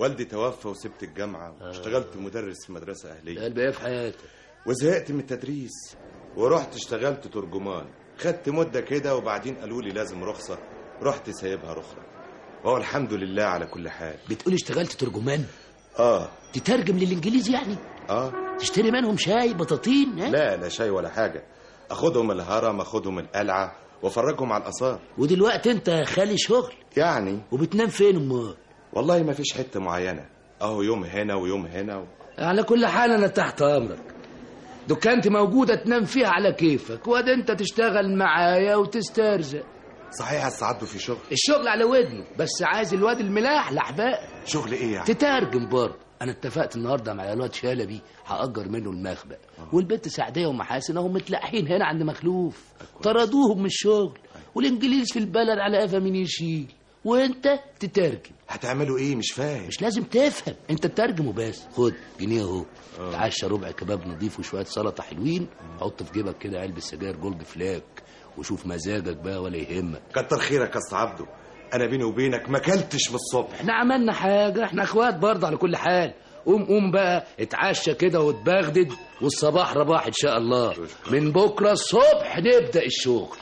والدي توفى وسبت الجامعة واشتغلت مدرس في مدرسة أهلية قلب ايه في حياتك وزهقت من التدريس ورحت اشتغلت ترجمان خدت مدة كده وبعدين قالوا لي لازم رخصة رحت سايبها رخرة وهو الحمد لله على كل حال بتقول اشتغلت ترجمان اه تترجم للانجليزي يعني اه تشتري منهم شاي بطاطين ها لا لا شاي ولا حاجة اخدهم الهرم اخدهم القلعة وافرجهم على الآثار ودلوقتي انت خالي شغل يعني وبتنام فين امال والله ما فيش حتة معينة اهو يوم هنا ويوم هنا و... على كل حال انا تحت امرك دكانتي موجودة تنام فيها على كيفك واد انت تشتغل معايا وتسترزق صحيح السعادة في شغل الشغل على ودنه بس عايز الواد الملاح لحباء شغل ايه يعني تترجم برضه انا اتفقت النهارده مع الواد شلبي هاجر منه المخبأ والبنت سعديه ومحاسن اهم متلقحين هنا عند مخلوف طردوهم من الشغل والانجليز في البلد على قفا مين يشيل وانت تترجم هتعملوا ايه مش فاهم مش لازم تفهم انت تترجم وبس خد جنيه اهو تعشى ربع كباب نضيف وشويه سلطه حلوين حط في جيبك كده علبه سجاير جولد فلاك وشوف مزاجك بقى ولا يهمك كتر خيرك يا أسطى عبده انا بيني وبينك ما اكلتش من الصبح احنا عملنا حاجة احنا اخوات برضه على كل حال قوم قوم بقى اتعشى كده واتبغدد والصباح رباح ان شاء الله من بكرة الصبح نبدأ الشغل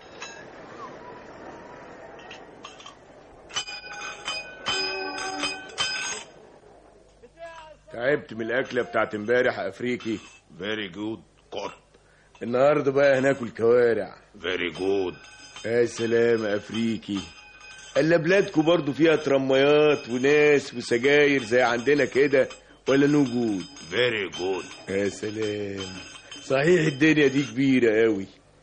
تعبت من الاكله بتاعت امبارح يا افريقي فيري جود كوت النهارده بقى هناكل كوارع فيري جود يا سلام يا افريقي الا بلادكم برضو فيها ترميات وناس وسجاير زي عندنا كده ولا نوجود فيري جود يا سلام صحيح الدنيا دي كبيرة قوي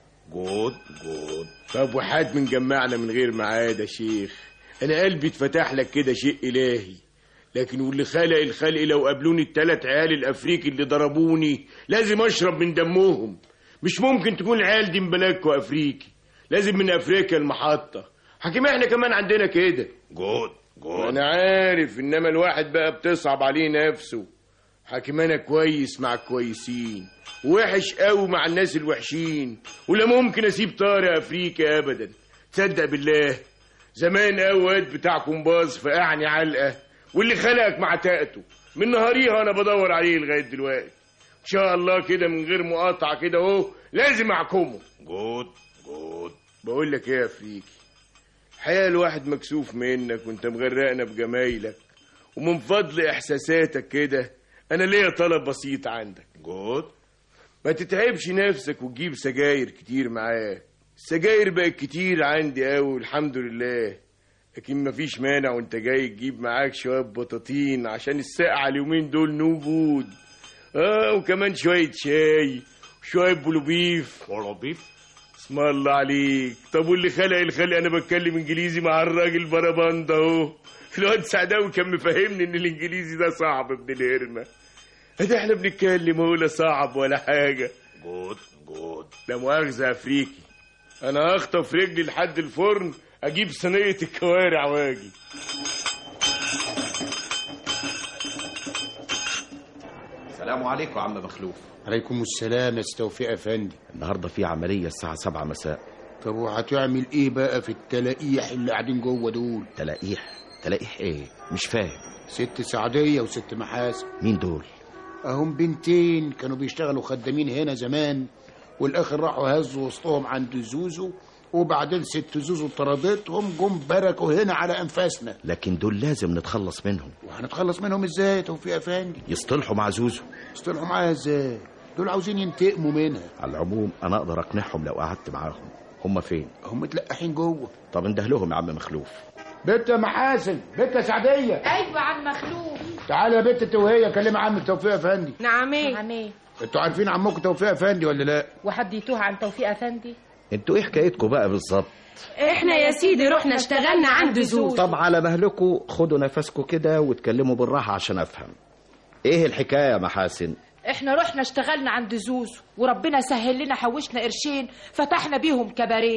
جود جود طب وحد من جمعنا من غير ميعاد يا شيخ انا قلبي اتفتح لك كده شيء الهي لكن واللي خلق الخلق لو قابلوني التلات عيال الافريقي اللي ضربوني لازم اشرب من دمهم مش ممكن تكون العيال دي من بلدكم افريقي لازم من افريقيا المحطة حكيم احنا كمان عندنا كده جود جود انا عارف انما الواحد بقى بتصعب عليه نفسه حكيم انا كويس مع الكويسين وحش قوي مع الناس الوحشين ولا ممكن اسيب طارق افريقيا ابدا تصدق بالله زمان قوي واد بتاعكم باظ فقعني علقه واللي خلقك مع تاقته من نهاريها انا بدور عليه لغايه دلوقتي ان شاء الله كده من غير مقاطعه كده اهو لازم احكمه جود جود بقول لك ايه يا افريقي الحقيقه الواحد مكسوف منك وانت مغرقنا بجمايلك ومن فضل احساساتك كده انا ليا طلب بسيط عندك جود ما تتعبش نفسك وتجيب سجاير كتير معاك السجاير بقت كتير عندي قوي والحمد لله لكن مفيش مانع وانت جاي تجيب معاك شوية بطاطين عشان السقعة اليومين دول نوجود اه وكمان شوية شاي وشوية بلوبيف بولوبيف اسم الله عليك طب واللي خلق الخلق انا بتكلم انجليزي مع الراجل بربند اهو الواد سعداوي كان مفهمني ان الانجليزي ده صعب ابن الهرمه ده احنا بنتكلم هو لا صعب ولا حاجه جود جود لا مؤاخذه يا افريقي انا هخطف رجلي لحد الفرن اجيب صينيه الكوارع واجي السلام عليكم يا عم مخلوف عليكم السلام يا توفيق افندي النهارده في عمليه الساعه 7 مساء طب وهتعمل ايه بقى في التلاقيح اللي قاعدين جوه دول تلاقيح تلاقيح ايه مش فاهم ست سعديه وست محاسن مين دول اهم بنتين كانوا بيشتغلوا خدامين هنا زمان والاخر راحوا هزوا وسطهم عند زوزو وبعدين ست زوزو طردتهم جم بركوا هنا على انفاسنا لكن دول لازم نتخلص منهم وهنتخلص منهم ازاي يا توفيق افندي يصطلحوا مع زوزو اصطلحوا معاها ازاي دول عاوزين ينتقموا منها على العموم انا اقدر اقنعهم لو قعدت معاهم هم فين هم متلقحين جوه طب انده لهم يا عم مخلوف بنت يا محاسن بنت يا سعديه ايوه عم مخلوق تعالى يا بنت انت وهي كلمي عمك توفيق افندي نعم ايه نعم ايه انتوا عارفين عمكم توفيق افندي ولا لا وحد يتوه عن توفيق افندي انتوا ايه حكايتكم بقى بالظبط احنا يا سيدي رحنا اشتغلنا عند زوز طب على مهلكم خدوا نفسكم كده واتكلموا بالراحه عشان افهم ايه الحكايه يا محاسن احنا رحنا اشتغلنا عند زوز وربنا سهل لنا حوشنا قرشين فتحنا بيهم كباريه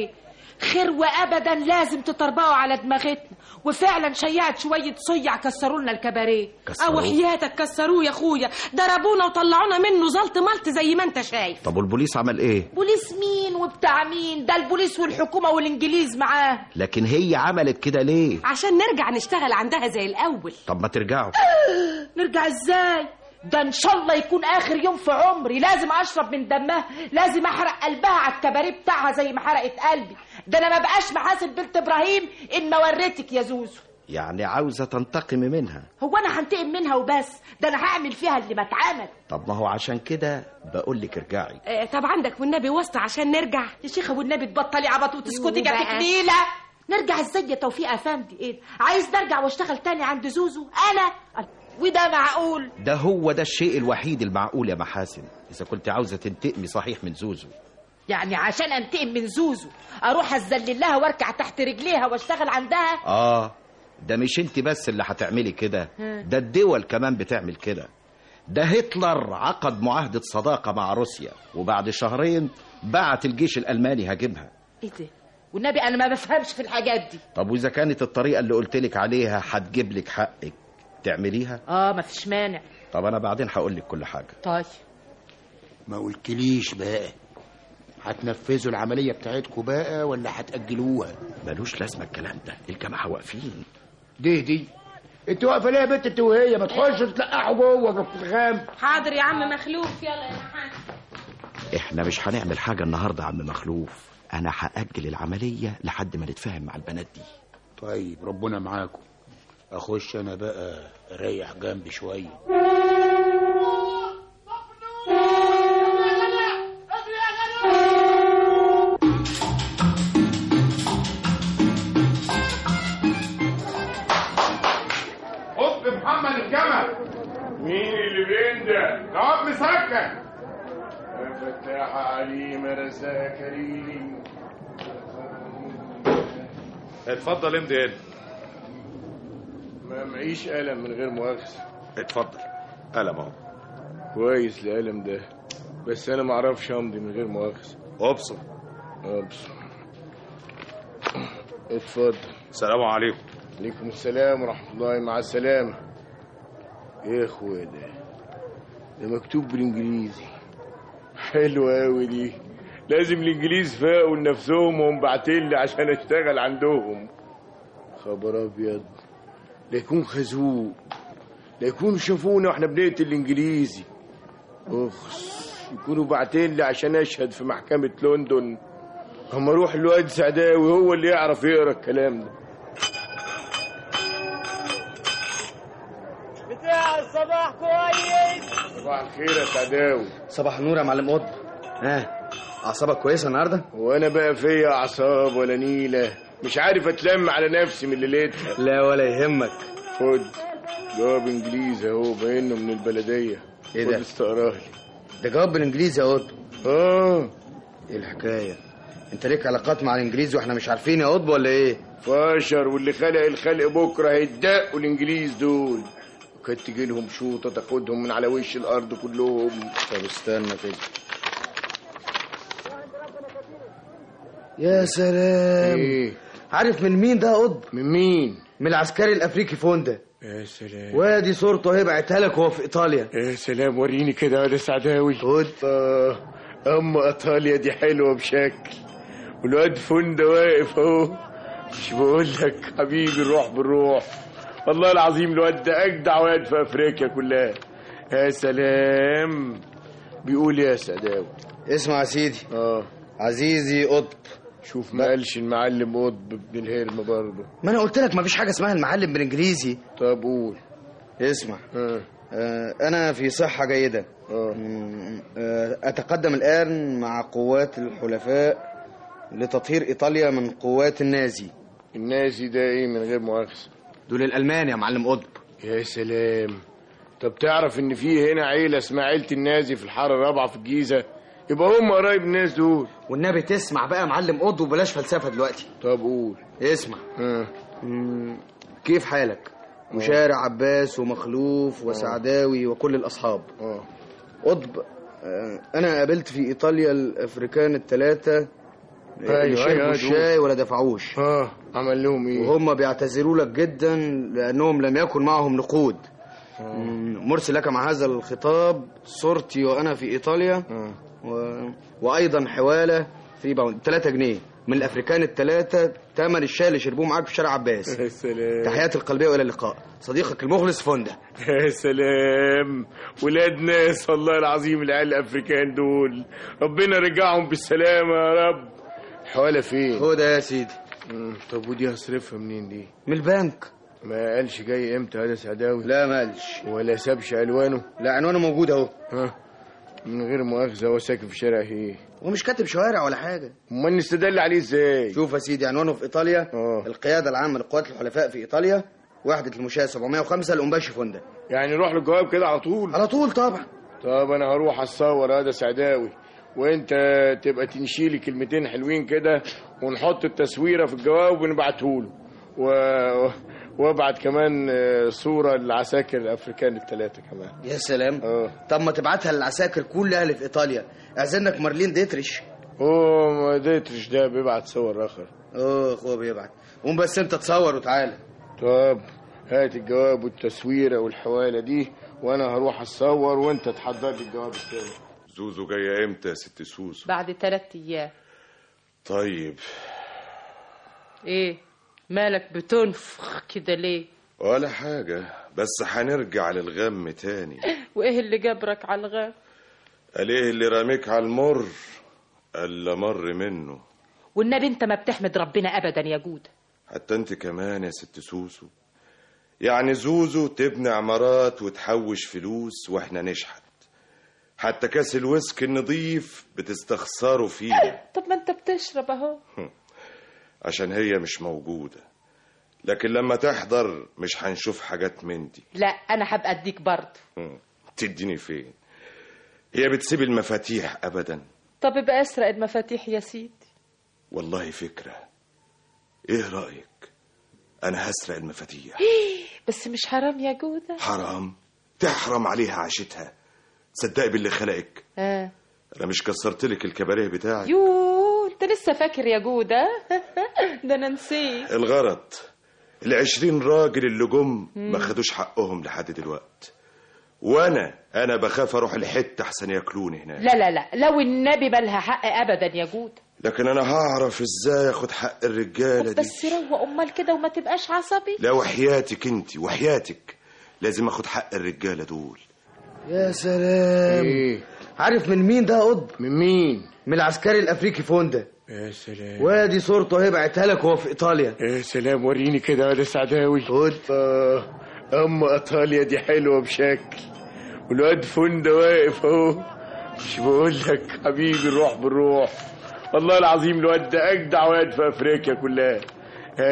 خير وابدا لازم تطربقوا على دماغتنا وفعلا شيعت شويه صيع كسروا لنا الكباريه كسروه؟ او حياتك كسروه يا اخويا ضربونا وطلعونا منه زلط ملط زي ما انت شايف طب والبوليس عمل ايه بوليس مين وبتاع مين ده البوليس والحكومه والانجليز معاه لكن هي عملت كده ليه عشان نرجع نشتغل عندها زي الاول طب ما ترجعوا نرجع ازاي ده ان شاء الله يكون اخر يوم في عمري لازم اشرب من دمها لازم احرق قلبها على الكباريه بتاعها زي ما حرقت قلبي ده انا ما بقاش محاسب بنت ابراهيم ان ما وريتك يا زوزو يعني عاوزة تنتقمي منها هو انا هنتقم منها وبس ده انا هعمل فيها اللي ما اتعمل طب ما هو عشان كده بقول لك ارجعي آه طب عندك والنبي واسطة عشان نرجع يا شيخة والنبي تبطلي عبط وتسكتي بقى. جاتك نيلة نرجع ازاي يا توفيق افندي ايه ده؟ عايز نرجع واشتغل تاني عند زوزو انا وده معقول ده هو ده الشيء الوحيد المعقول يا محاسن إذا كنت عاوزة تنتقمي صحيح من زوزو يعني عشان انتقم من زوزو اروح اتذلل لها واركع تحت رجليها واشتغل عندها آه ده مش انت بس اللي هتعملي كده هم. ده الدول كمان بتعمل كده ده هتلر عقد معاهدة صداقة مع روسيا وبعد شهرين بعت الجيش الألماني هاجمها ايه ده والنبي انا ما بفهمش في الحاجات دي طب وإذا كانت الطريقة اللي قلتلك عليها هتجيب لك حقك تعمليها اه ما فيش مانع طب أنا بعدين هقول لك كل حاجة طيب ما قلتليش بقى هتنفذوا العملية بتاعتكم بقى ولا هتأجلوها ملوش لازمة الكلام ده الجماعة واقفين دي دي انت واقفة ليه يا بنت انت وهي ما تخشوا تلقحوا جوه في الغام حاضر يا عم مخلوف يلا يا محمد احنا مش هنعمل حاجة النهاردة يا عم مخلوف أنا هأجل العملية لحد ما نتفاهم مع البنات دي طيب ربنا معاكم اخش انا بقى اريح جنبي شويه حط محمد الجمل مين اللي بينده؟ جواب مسكن يا فتاح عليم يا رزاق كريم اتفضل امضي هنا ما معيش قلم من غير مؤاخذة اتفضل قلم اهو كويس القلم ده بس انا ما اعرفش امضي من غير مؤاخذة ابصر ابصر اتفضل السلام عليكم عليكم السلام ورحمة الله مع السلامة ايه يا اخويا ده ده مكتوب بالانجليزي حلوة اوي دي لازم الانجليز فاقوا لنفسهم وهم باعتين لي عشان اشتغل عندهم خبر ابيض لا يكون خازوق لا يكونوا شافونا واحنا بنقتل الانجليزي اخس يكونوا باعتين لي عشان اشهد في محكمة لندن اما اروح الواد سعداوي هو اللي يعرف يقرا الكلام ده بتاع الصباح كويس صباح الخير يا سعداوي صباح النور يا معلم قطب ها اعصابك كويسه النهارده وانا بقى فيا اعصاب ولا نيله مش عارف اتلم على نفسي من ليلتها لا ولا يهمك خد جواب انجليزي اهو باينه من البلديه ايه خد ده؟ استقراه لي ده جواب بالانجليزي يا قطب اه ايه الحكايه انت ليك علاقات مع الانجليز واحنا مش عارفين يا قطب ولا ايه فاشر واللي خلق الخلق بكره هيتدقوا الانجليز دول وكانت تجي لهم شوطه تاخدهم من على وش الارض كلهم طب استنى كده يا سلام ايه عارف من مين ده يا قطب من مين من العسكري الافريقي فوندا يا سلام وادي صورته اهي بعتها لك وهو في ايطاليا يا سلام وريني كده يا سعداوي خد آه أما إيطاليا دي حلوة بشكل والواد فندا واقف أهو مش بقول لك حبيبي الروح بالروح والله العظيم الواد ده أجدع واد في أفريقيا كلها يا سلام بيقول يا سعداوي اسمع يا سيدي اه عزيزي قطب شوف ما قالش المعلم قطب ابن الهرم برضه ما انا قلت لك مفيش حاجه اسمها المعلم بالانجليزي طب قول اسمع اه آه، أنا في صحة جيدة اه مم، آه، أتقدم الآن مع قوات الحلفاء لتطهير إيطاليا من قوات النازي النازي ده ايه من غير مؤاخذة دول الألمان يا معلم قطب يا سلام طب تعرف ان في هنا عيلة اسمها عيلة النازي في الحارة الرابعة في الجيزة يبقى هم قرايب الناس دول والنبي تسمع بقى يا معلم قطب وبلاش فلسفة دلوقتي طب قول اسمع اه مم، كيف حالك مشارع عباس ومخلوف وسعداوي وكل الأصحاب اه قطب آه، أنا قابلت في إيطاليا الأفريكان الثلاثة أيوة، اللي شربوا أيوة، الشاي ولا دفعوش اه عمل لهم ايه وهم بيعتذروا لك جدا لانهم لم يكن معهم نقود مم، مرسل لك مع هذا الخطاب صورتي وانا في ايطاليا و... وايضا حواله في باوند 3 جنيه من الافريكان الثلاثه ثمن الشاي اللي شربوه معاك في شارع عباس يا سلام تحياتي القلبيه والى اللقاء صديقك المخلص فوندا يا سلام ولاد ناس والله العظيم العيال الافريكان دول ربنا يرجعهم بالسلامه يا رب حواله فين خد يا سيدي مم، طب ودي هصرفها منين دي من البنك ما قالش جاي امتى هذا سعداوي لا ما قالش ولا سابش الوانه لا عنوانه موجود اهو ها من غير مؤاخذه هو ساكن في شارع ايه ومش كاتب شوارع ولا حاجه امال نستدل عليه ازاي شوف يا سيدي عنوانه في ايطاليا اه القياده العامه للقوات الحلفاء في ايطاليا وحده المشاة 705 الأنباشي فوندا يعني نروح للجواب كده على طول على طول طبعا طب انا هروح اتصور هذا سعداوي وانت تبقى تنشيلي كلمتين حلوين كده ونحط التصويره في الجواب ونبعته له و... وابعت كمان آه، صوره للعساكر الافريكان الثلاثه كمان يا سلام اه طب ما تبعتها للعساكر كلها اللي في ايطاليا اعزنك مارلين ديتريش اوه ما ديترش ده بيبعت صور اخر اه اخوه بيبعت قوم بس انت تصور وتعالى طب هات الجواب والتصويره والحواله دي وانا هروح اتصور وانت تحضر لي الجواب التاني زوزو جاية امتى يا ست سوسو بعد ثلاث ايام طيب ايه مالك بتنفخ كده ليه ولا حاجة بس هنرجع للغم تاني وايه اللي جبرك على الغاب قال ايه اللي راميك على المر الا مر منه والنبي انت ما بتحمد ربنا ابدا يا جود حتى انت كمان يا ست سوسو يعني زوزو تبني عمارات وتحوش فلوس واحنا نشحت حتى كاس الويسك النظيف بتستخسروا فيه طب ما انت بتشرب اهو عشان هي مش موجودة لكن لما تحضر مش هنشوف حاجات من دي لا انا هبقى اديك برضه هم. تديني فين هي بتسيب المفاتيح ابدا طب ابقى اسرق المفاتيح يا سيدي والله فكرة ايه رأيك انا هسرق المفاتيح بس مش حرام يا جودة حرام تحرم عليها عاشتها صدقي باللي خلقك اه انا مش كسرت لك الكباريه بتاعك يو انت لسه فاكر يا جودة ده انا نسيت الغرض العشرين راجل اللي جم مم. ما خدوش حقهم لحد دلوقت وانا انا بخاف اروح الحته احسن ياكلوني هناك لا لا لا لو النبي مالها حق ابدا يا جودة لكن انا هعرف ازاي اخد حق الرجاله دي بس روق امال كده وما تبقاش عصبي لا وحياتك انت وحياتك لازم اخد حق الرجاله دول يا سلام ايه عارف من مين ده قطب من مين من العسكري الافريقي فوندا يا سلام وادي صورته اهي بعتها لك وهو في ايطاليا يا سلام وريني كده يا سعداوي خد آه أم إيطاليا دي حلوة بشكل والواد فندة واقف أهو مش بقول لك حبيبي الروح بالروح والله العظيم الواد ده أجدع واد في أفريقيا كلها يا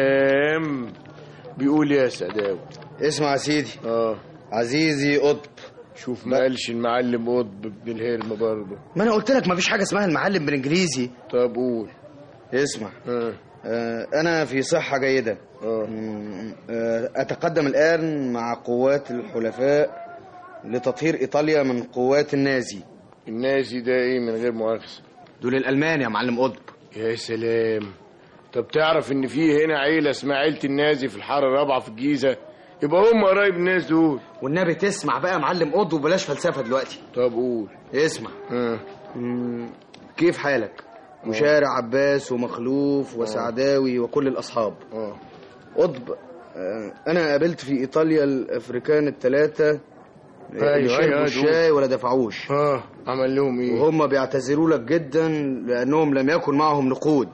سلام بيقول يا سعداوي اسمع يا سيدي اه عزيزي قطب شوف ما قالش المعلم قطب ابن الهرم برضه ما انا قلت لك مفيش حاجه اسمها المعلم بالانجليزي طب قول اسمع اه آه، أنا في صحة جيدة اه مم، آه، أتقدم الآن مع قوات الحلفاء لتطهير إيطاليا من قوات النازي النازي ده ايه من غير مؤاخذة دول الألمان يا معلم قطب يا سلام طب تعرف ان في هنا عيلة اسمها عيلة النازي في الحارة الرابعة في الجيزة يبقى هم قرايب الناس دول والنبي تسمع بقى يا معلم قطب وبلاش فلسفة دلوقتي طب قول اسمع اه مم، كيف حالك وشارع عباس ومخلوف وسعداوي وكل الأصحاب اه قطب آه، أنا قابلت في إيطاليا الأفريكان الثلاثة أيوة، اللي أيوة، شربوا دول. الشاي ولا دفعوش اه عمل لهم ايه وهم بيعتذروا لك جدا لأنهم لم يكن معهم نقود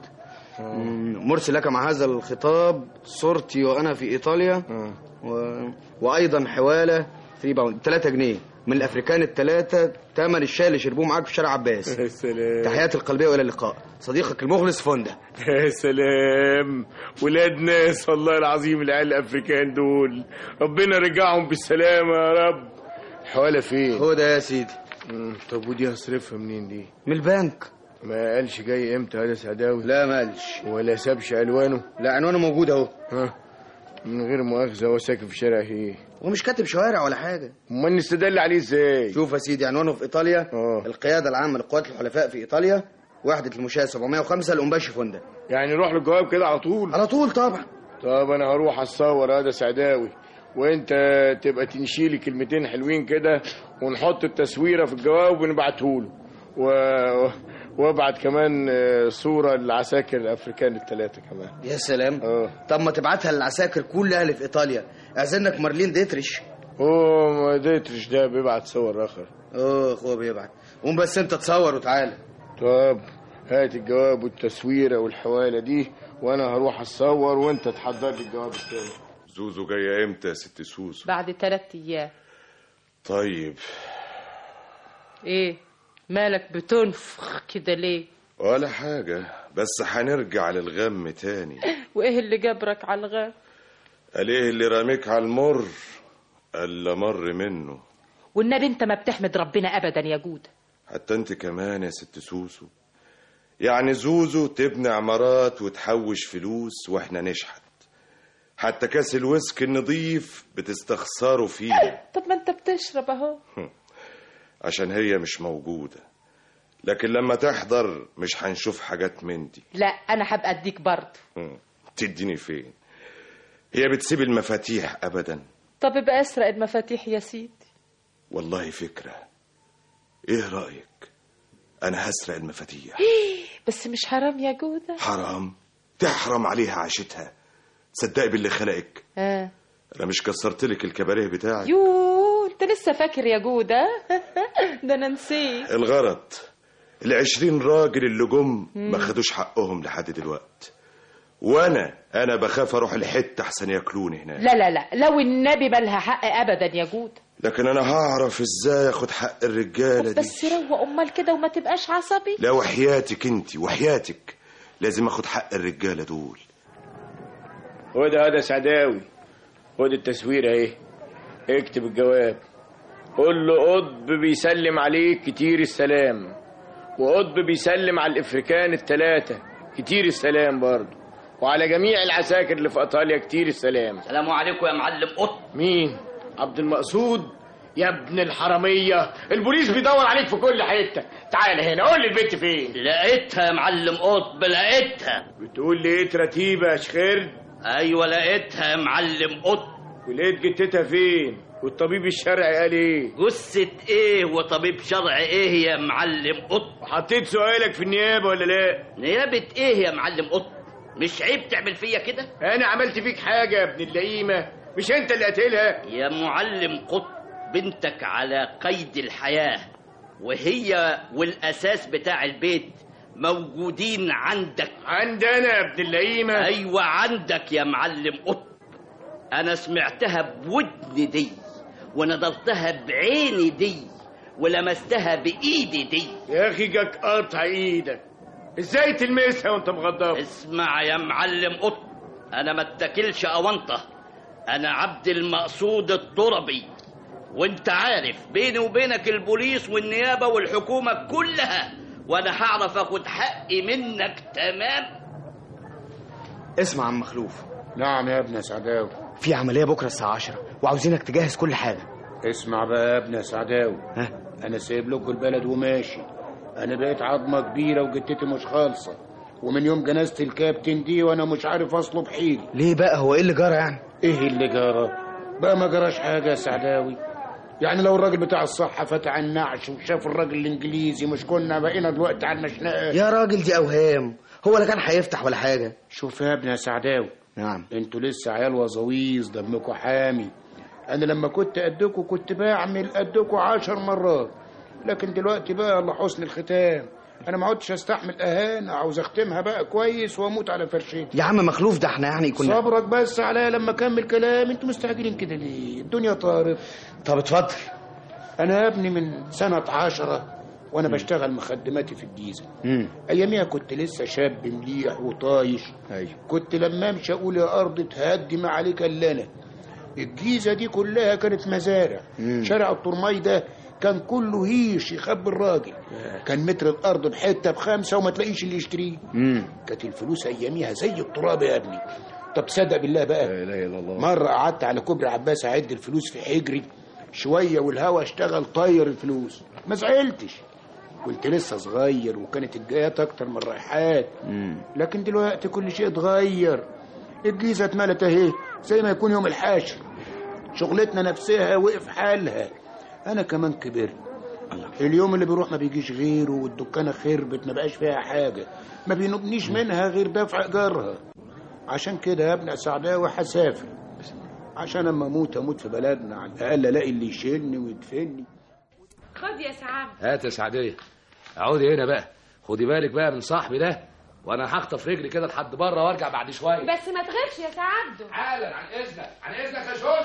مم، مرسل لك مع هذا الخطاب صورتي وأنا في إيطاليا اه و... وأيضا حوالة 3 باوند 3 جنيه من الأفريكان الثلاثة ثمن الشاي اللي شربوه معاك في شارع عباس يا سلام تحياتي القلبية وإلى اللقاء صديقك المخلص فوندا يا سلام ولاد ناس والله العظيم العيال الافريكان دول ربنا يرجعهم بالسلامة يا رب حوالة فين خد يا سيدي مم، طب ودي هصرفها منين دي من البنك ما قالش جاي امتى هذا سعداوي لا مالش ولا سابش الوانه لا عنوانه موجود اهو ها من غير مؤاخذة هو ساكن في شارع ايه ومش كاتب شوارع ولا حاجة امال نستدل عليه ازاي شوف يا سيدي عنوانه في إيطاليا اه القيادة العامة لقوات الحلفاء في إيطاليا وحدة المشاة 705 القنباشي فندق يعني نروح للجواب كده على طول على طول طبعا طب انا هروح اتصور هذا سعداوي وانت تبقى تنشيلي كلمتين حلوين كده ونحط التصويره في الجواب ونبعته له و... وابعت كمان آه، صوره للعساكر الافريكان الثلاثه كمان يا سلام اه طب ما تبعتها للعساكر كلها اللي في ايطاليا اعزنك مارلين ديتريش هو ما ديترش ده بيبعت صور اخر اه هو بيبعت قوم بس انت تصور وتعالى طب هات الجواب والتصويره والحواله دي وانا هروح اتصور وانت تحضر لي الجواب التاني زوزو جاية امتى يا ست سوسو بعد ثلاث ايام طيب ايه مالك بتنفخ كده ليه ولا حاجة بس هنرجع للغم تاني وايه اللي جبرك على الغاب قال ايه اللي راميك على المر الا مر منه والنبي انت ما بتحمد ربنا ابدا يا جود حتى انت كمان يا ست سوسو يعني زوزو تبني عمارات وتحوش فلوس واحنا نشحت حتى كاس الويسك النظيف بتستخسروا فيه طب ما انت بتشرب اهو عشان هي مش موجودة لكن لما تحضر مش هنشوف حاجات من دي لا انا هبقى اديك برضه هم، تديني فين هي بتسيب المفاتيح ابدا طب ابقى اسرق المفاتيح يا سيدي والله فكرة ايه رأيك انا هسرق المفاتيح بس مش حرام يا جودة حرام تحرم عليها عاشتها صدقي باللي خلقك اه انا مش كسرت لك الكباريه بتاعك يو انت لسه فاكر يا جودة ده انا نسيت الغرض العشرين راجل اللي جم مم. ما خدوش حقهم لحد دلوقت وانا انا بخاف اروح الحته احسن ياكلوني هناك لا لا لا لو النبي مالها حق ابدا يا جودة لكن انا هعرف ازاي اخد حق الرجاله دي بس روق امال كده وما تبقاش عصبي لا وحياتك انت وحياتك لازم اخد حق الرجاله دول خد هذا سعداوي خد التصوير اهي اكتب الجواب قول له قطب بيسلم عليك كتير السلام وقطب بيسلم على الافريكان التلاتة كتير السلام برضه وعلى جميع العساكر اللي في ايطاليا كتير السلام السلام عليكم يا معلم قط مين عبد المقصود يا ابن الحرامية البوليس بيدور عليك في كل حتة تعال هنا قول لي البنت فين لقيتها يا معلم قطب لقيتها بتقول لي لقيت رتيبة يا شخير ايوه لقيتها يا معلم قط ولقيت جتتها فين والطبيب الشرعي قال ايه جثة ايه وطبيب شرعي ايه يا معلم قط حطيت سؤالك في النيابة ولا لا نيابة ايه يا معلم قط مش عيب تعمل فيا كده انا عملت فيك حاجة يا ابن اللئيمة مش انت اللي قتلها يا معلم قط بنتك على قيد الحياة وهي والأساس بتاع البيت موجودين عندك عندنا يا ابن اللئيمة أيوة عندك يا معلم قط أنا سمعتها بودني دي ونظرتها بعيني دي ولمستها بإيدي دي يا اخي جاك قطع ايدك ازاي تلمسها وانت مغضب اسمع يا معلم قط أنا ما اتكلش أونطة أنا عبد المقصود التربي وانت عارف بيني وبينك البوليس والنيابة والحكومة كلها وانا هعرف اخد حقي منك تمام اسمع عم مخلوف نعم يا ابن سعداوي في عملية بكرة الساعة 10 وعاوزينك تجهز كل حاجة اسمع بقى يا ابن سعداوي ها انا سايب لكم البلد وماشي انا بقيت عظمه كبيره وجتتي مش خالصه ومن يوم جنازه الكابتن دي وانا مش عارف اصلب حيلي ليه بقى هو ايه اللي جرى يعني ايه اللي جرى بقى ما جراش حاجه يا سعداوي يعني لو الراجل بتاع الصحة فتح النعش وشاف الراجل الإنجليزي مش كنا بقينا دلوقتي على المشنقة يا راجل دي أوهام هو لا كان هيفتح ولا حاجة شوف يا ابني يا سعداوي نعم انتوا لسه عيال وظويظ دمكوا حامي انا لما كنت قدكوا كنت بعمل قدكوا عشر مرات لكن دلوقتي بقى الله حسن الختام انا ما عدتش استحمل اهانه عاوز اختمها بقى كويس واموت على فرشتي يا عم مخلوف ده احنا يعني كنا صبرك بس عليا لما اكمل كلام انتوا مستعجلين كده ليه الدنيا طارت طب اتفضل انا يا ابني من سنه عشرة وانا بشتغل مخدماتي في الجيزه امم اياميها كنت لسه شاب مليح وطايش ايوه كنت لما امشي اقول يا ارض تهدي ما عليك الا انا الجيزه دي كلها كانت مزارع مم. شارع الطرماي ده كان كله هيش يخبي الراجل كان متر الارض بحته بخمسه وما تلاقيش اللي يشتريه امم كانت الفلوس اياميها زي التراب يا ابني طب صدق بالله بقى لا اله الا الله مره قعدت على كوبري عباس اعد الفلوس في حجري شويه والهوا اشتغل طير الفلوس ما زعلتش كنت لسه صغير وكانت الجايات اكتر من الرايحات لكن دلوقتي كل شيء اتغير الجيزه اتملت اهي زي ما يكون يوم الحاشر شغلتنا نفسها وقف حالها انا كمان كبرت اليوم اللي بيروح ما بيجيش غيره والدكانه خربت ما بقاش فيها حاجه ما بينبنيش منها غير دفع ايجارها عشان كده يا ابني سعداوي هسافر عشان اما اموت اموت في بلدنا على الاقل الاقي اللي يشيلني ويدفني خد يا سعاد هات يا سعديه اقعدي هنا بقى خدي بالك بقى من صاحبي ده وانا هخطف رجلي كده لحد بره وارجع بعد شويه بس ما تغيبش يا سعاد حالا عن اذنك عن اذنك يا جورج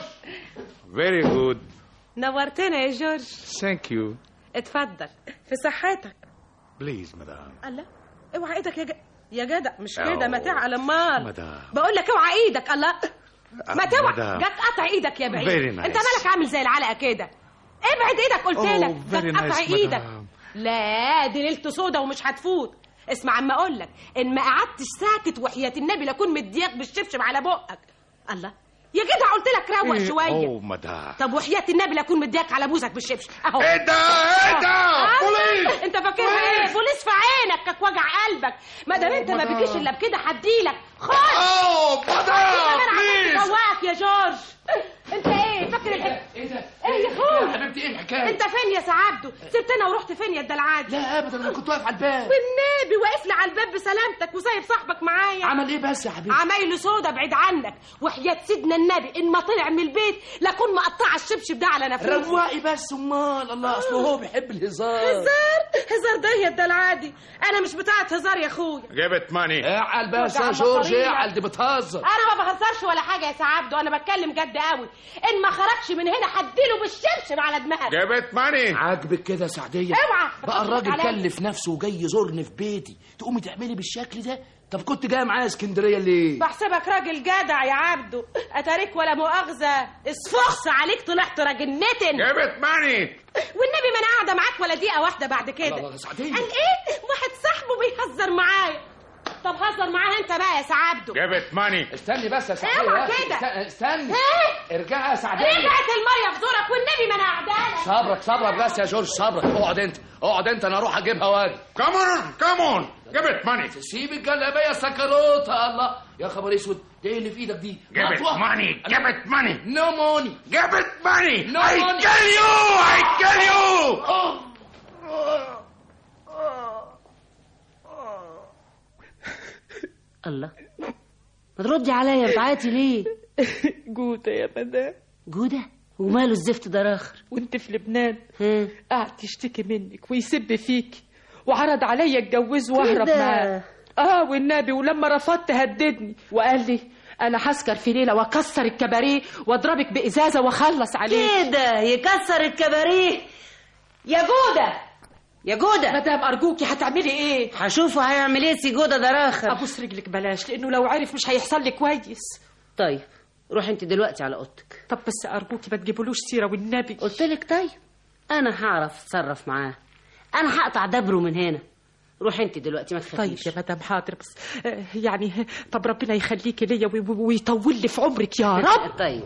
Very good. نورتنا يا جورج Thank you. اتفضل في صحتك Please, madam. الله اوعى ايدك يا ج... يا جدع مش أوه. كده ما تعال امال مدام. بقول لك اوعى ايدك الله ما توعى مدام. جت قطع ايدك يا بعيد Very nice. انت مالك عامل زي العلقه كده ابعد ايدك قلت Oh, لك very جت قطع nice, ايدك madam. لا دي ليلته سودا ومش هتفوت اسمع عما اقول لك ان ما قعدتش ساكت وحياه النبي لاكون مدياك بالشبشب على بقك الله يا جدع قلت لك روق شويه Oh, madam. طب وحياة النبي لاكون مدياك على بوزك بالشبشب اهو إيه ده؟ إيه ده؟ آه. بوليس! انت فاكرها ايه بوليس في عينك كك وجع قلبك ما دام انت ما مدام. بيجيش الا بكده هديلك خد أوه، مدام، بليز بليز. سواك يا جورج انت ايه فاكر الحكايه ايه ده ايه يا اخويا يا حبيبتي ايه الحكايه انت فين يا سعادته سبتنا ورحت فين يا الدلعادي لا ابدا انا كنت واقف على الباب والنبي واقف لي على الباب بسلامتك وسايب صاحبك معايا عمل ايه بس يا حبيبي عمايله سودا بعيد عنك وحياة سيدنا النبي ان ما طلع من البيت لاكون مقطعه الشبشب ده على نفسي رواقي بس امال الله اصله هو بيحب الهزار هزار هزار ده يا الدلعادي انا مش بتاعت هزار يا اخويا Give it money. اعقل بس يا وجع جورج بطارية. اعقل دي بتهزر انا ما بهزرش ولا حاجه يا سعادته انا بتكلم جد قوي ان ما خرجش من هنا هديله بالشبشب على دماغك Give it money. عاجبك كده يا سعديه اوعى بقى الراجل عليا. كلف نفسه وجاي يزورني في بيتي تقومي تعملي بالشكل ده طب كنت جاي معايا اسكندريه ليه بحسبك راجل جدع يا عبده اتاريك ولا مؤاخذه اسفخس عليك طلعت راجل نتن Give it money. والنبي ما انا قاعده معاك ولا دقيقه واحده بعد كده الله، الله، سعدية. قال ايه واحد صاحبه بيهزر معايا طب هزر معاه انت بقى يا سعابده Give it money. استني بس يا سعديه اوعى يا أخي. كده. است- استني ايه ارجعي يا سعديه رجعت الميه في زورك والنبي ما انا قاعده لك صبرك صبرك بس يا جورج صبرك اقعد انت اقعد انت انا اروح اجيبها واجي Come on, come on. Give it money. سيب الجلابيه سكروتة الله يا خبر اسود ده ايه اللي في ايدك دي Give it money. Give it money. نو موني Give it money. No I money. tell you. I tell you. الله ما تردي عليا بتعيطي ليه جودة يا مدام جودة وماله الزفت ده راخر وانت في لبنان ها قعد يشتكي منك ويسب فيك وعرض عليا اتجوزه واهرب كده. معاه اه والنبي ولما رفضت هددني وقال لي انا هسكر في ليله واكسر الكباريه واضربك بازازه واخلص عليك كده يكسر الكباريه يا جودة يا جودة مدام ارجوكي هتعملي ايه هشوفه هيعمل ايه سي جودة ده راخر ابوس رجلك بلاش لانه لو عرف مش هيحصل لي كويس طيب روح انت دلوقتي على اوضتك طب بس ارجوكي ما تجيبولوش سيره والنبي قلت لك طيب انا هعرف اتصرف معاه انا هقطع دبره من هنا روح انت دلوقتي ما طيب تخافيش يا مدام حاضر بس آه، يعني طب ربنا يخليكي ليا وي- وي- ويطول لي في عمرك يا رب طيب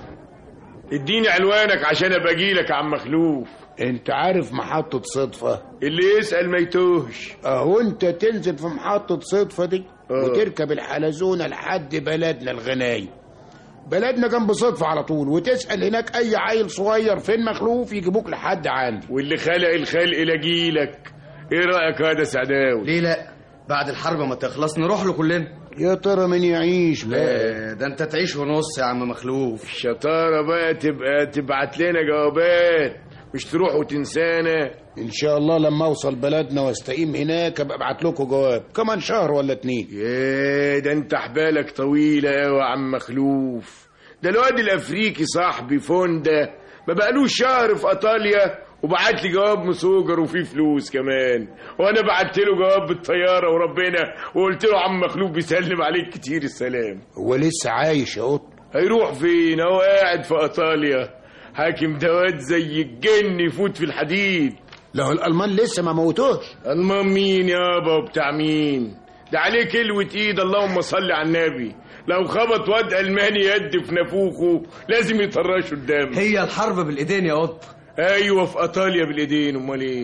اديني عنوانك عشان ابقى اجيلك يا عم مخلوف انت عارف محطة صدفة اللي يسأل ما يتوهش اهو انت تنزل في محطة صدفة دي آه. وتركب الحلزونة لحد بلدنا الغنايم بلدنا جنب صدفة على طول وتسأل هناك أي عيل صغير فين مخلوف يجيبوك لحد عندي واللي خلق الخلق لاجيلك ايه رايك هذا سعداوي ليه لا بعد الحرب ما تخلص نروح له كلنا يا ترى من يعيش بقى لا ده انت تعيش ونص يا عم مخلوف الشطاره بقى تبقى تبعت لنا جوابات مش تروح وتنسانا ان شاء الله لما اوصل بلدنا واستقيم هناك ابقى ابعت لكم جواب كمان شهر ولا اتنين ياه ده انت حبالك طويله قوي يا عم مخلوف ده الواد الافريقي صاحبي فوندا ما بقالوش شهر في ايطاليا وبعت لي جواب مسوجر وفيه فلوس كمان وانا بعت له جواب بالطياره وربنا وقلت له عم مخلوف بيسلم عليك كتير السلام هو لسه عايش يا قط هيروح فين هو قاعد في ايطاليا حاكم دوات زي الجن يفوت في الحديد لو الالمان لسه ما موتوش المان مين يابا وبتاع مين ده عليه كلوة ايد اللهم صل على النبي لو خبط واد الماني يد في نافوخه لازم يطرشه قدام هي الحرب بالايدين يا قط ايوه في ايطاليا بالايدين امال ايه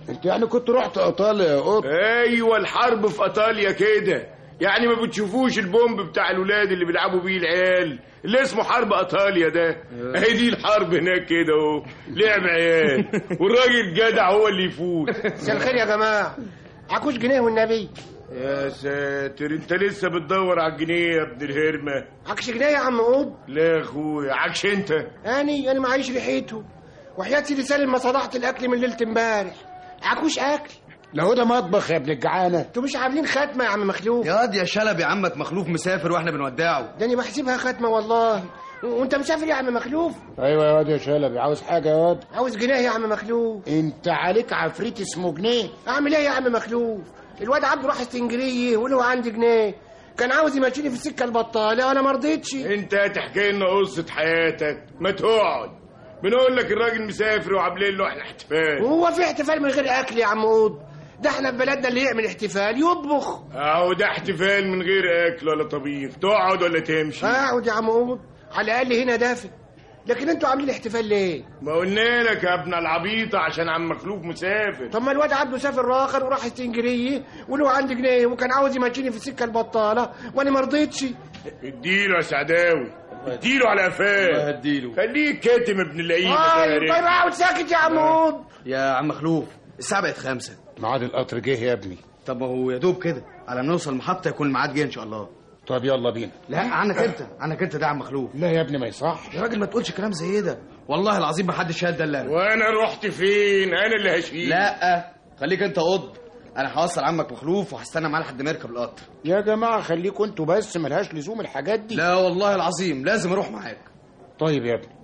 انت يعني كنت رحت ايطاليا يا قط ايوه الحرب في ايطاليا كده يعني ما بتشوفوش البومب بتاع الولاد اللي بيلعبوا بيه العيال اللي اسمه حرب ايطاليا ده اهي دي الحرب هناك كده اهو لعب عيال والراجل جدع هو اللي يفوز مساء الخير يا جماعه عكوش جنيه والنبي يا ساتر انت لسه بتدور على الجنيه يا ابن الهرمه عكش جنيه يا عم قود لا يا اخويا عكش انت اني انا معيش ريحته وحياة سيدي سالم ما صلحت الاكل من ليله امبارح عكوش اكل لو ده مطبخ يا ابن الجعانه انتوا مش عاملين ختمه يا عم مخلوف يا واد يا شلبي عمك مخلوف مسافر واحنا بنودعه ده انا بحسبها ختمه والله وانت مسافر يا عم مخلوف ايوه يا واد يا شلبي عاوز حاجه يا واد عاوز جنيه يا عم مخلوف انت عليك عفريت اسمه جنيه اعمل ايه يا عم مخلوف الواد عبده راح اسكندريه وله عندي جنيه كان عاوز يمشيني في السكه البطاله وانا ما رضيتش انت هتحكي لنا قصه حياتك ما تقعد بنقول لك الراجل مسافر وعاملين له احنا احتفال وهو في احتفال من غير اكل يا عم قود ده احنا في بلدنا اللي يعمل احتفال يطبخ اهو ده احتفال من غير اكل ولا طبيخ تقعد ولا تمشي اقعد يا عم قود على الاقل هنا دافئ لكن انتوا عاملين احتفال ليه ما قلنا لك يا ابن العبيطه عشان عم مخلوف مسافر طب ما الواد عبده سافر راخر وراح اسكندريه وله عندي جنيه وكان عاوز يمشيني في السكه البطاله وانا ما رضيتش اديله يا سعداوي اديله على قفاه هديله خليك كاتم ابن اللئيم طيب طيب اقعد ساكت يا عم قود يا عم مخلوف الساعه بقت خمسة ميعاد القطر جه يا ابني طب ما هو يا دوب كده على ما نوصل المحطه يكون الميعاد جه ان شاء الله طب يلا بينا لا عنك انت عنك انت ده يا عم مخلوف لا يا ابني ما يصحش يا راجل ما تقولش كلام زي ده والله العظيم ما حدش شاهد ده الا انا وانا رحت فين انا اللي هشيل لا خليك انت قض انا هوصل عمك مخلوف وهستنى معاه لحد ما يركب القطر يا جماعه خليكوا انتوا بس ملهاش لزوم الحاجات دي لا والله العظيم لازم اروح معاك طيب يا ابني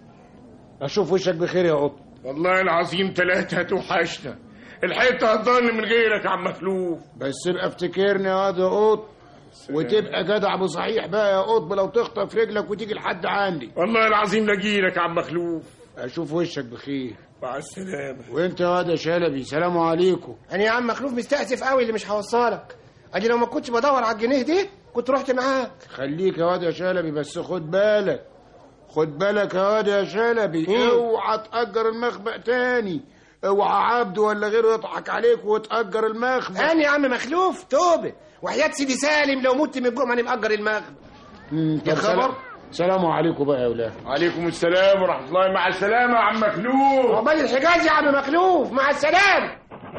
اشوف وشك بخير يا قط والله العظيم ثلاثة هتوحشنا الحته هتضل من غيرك يا عم مخلوف بس ابقى افتكرني يا واد يا قط وتبقى جدع ابو صحيح بقى يا قطب لو تخطف رجلك وتيجي لحد عندي والله العظيم لاجيلك يا عم مخلوف اشوف وشك بخير مع السلامه وانت يا واد يا شلبي سلام عليكم انا يا عم مخلوف مستأسف قوي اللي مش هوصلك ادي لو ما كنتش بدور على الجنيه دي كنت رحت معاك خليك يا واد يا شلبي بس خد بالك خد بالك يا واد يا شلبي مم. اوعى تأجر المخبأ تاني اوعى عبد ولا غيره يضحك عليك وتأجر المخبأ انا يا عم مخلوف توبه وحياة سيدي سالم لو مت من الجوع ماني مأجر المغرب مم، يا طب خبر. سلام- سلام عليكم بقى يا ولاد عليكم السلام ورحمه الله مع السلامه يا عم مخلوف عقبال الحجاز يا عم مخلوف مع السلامه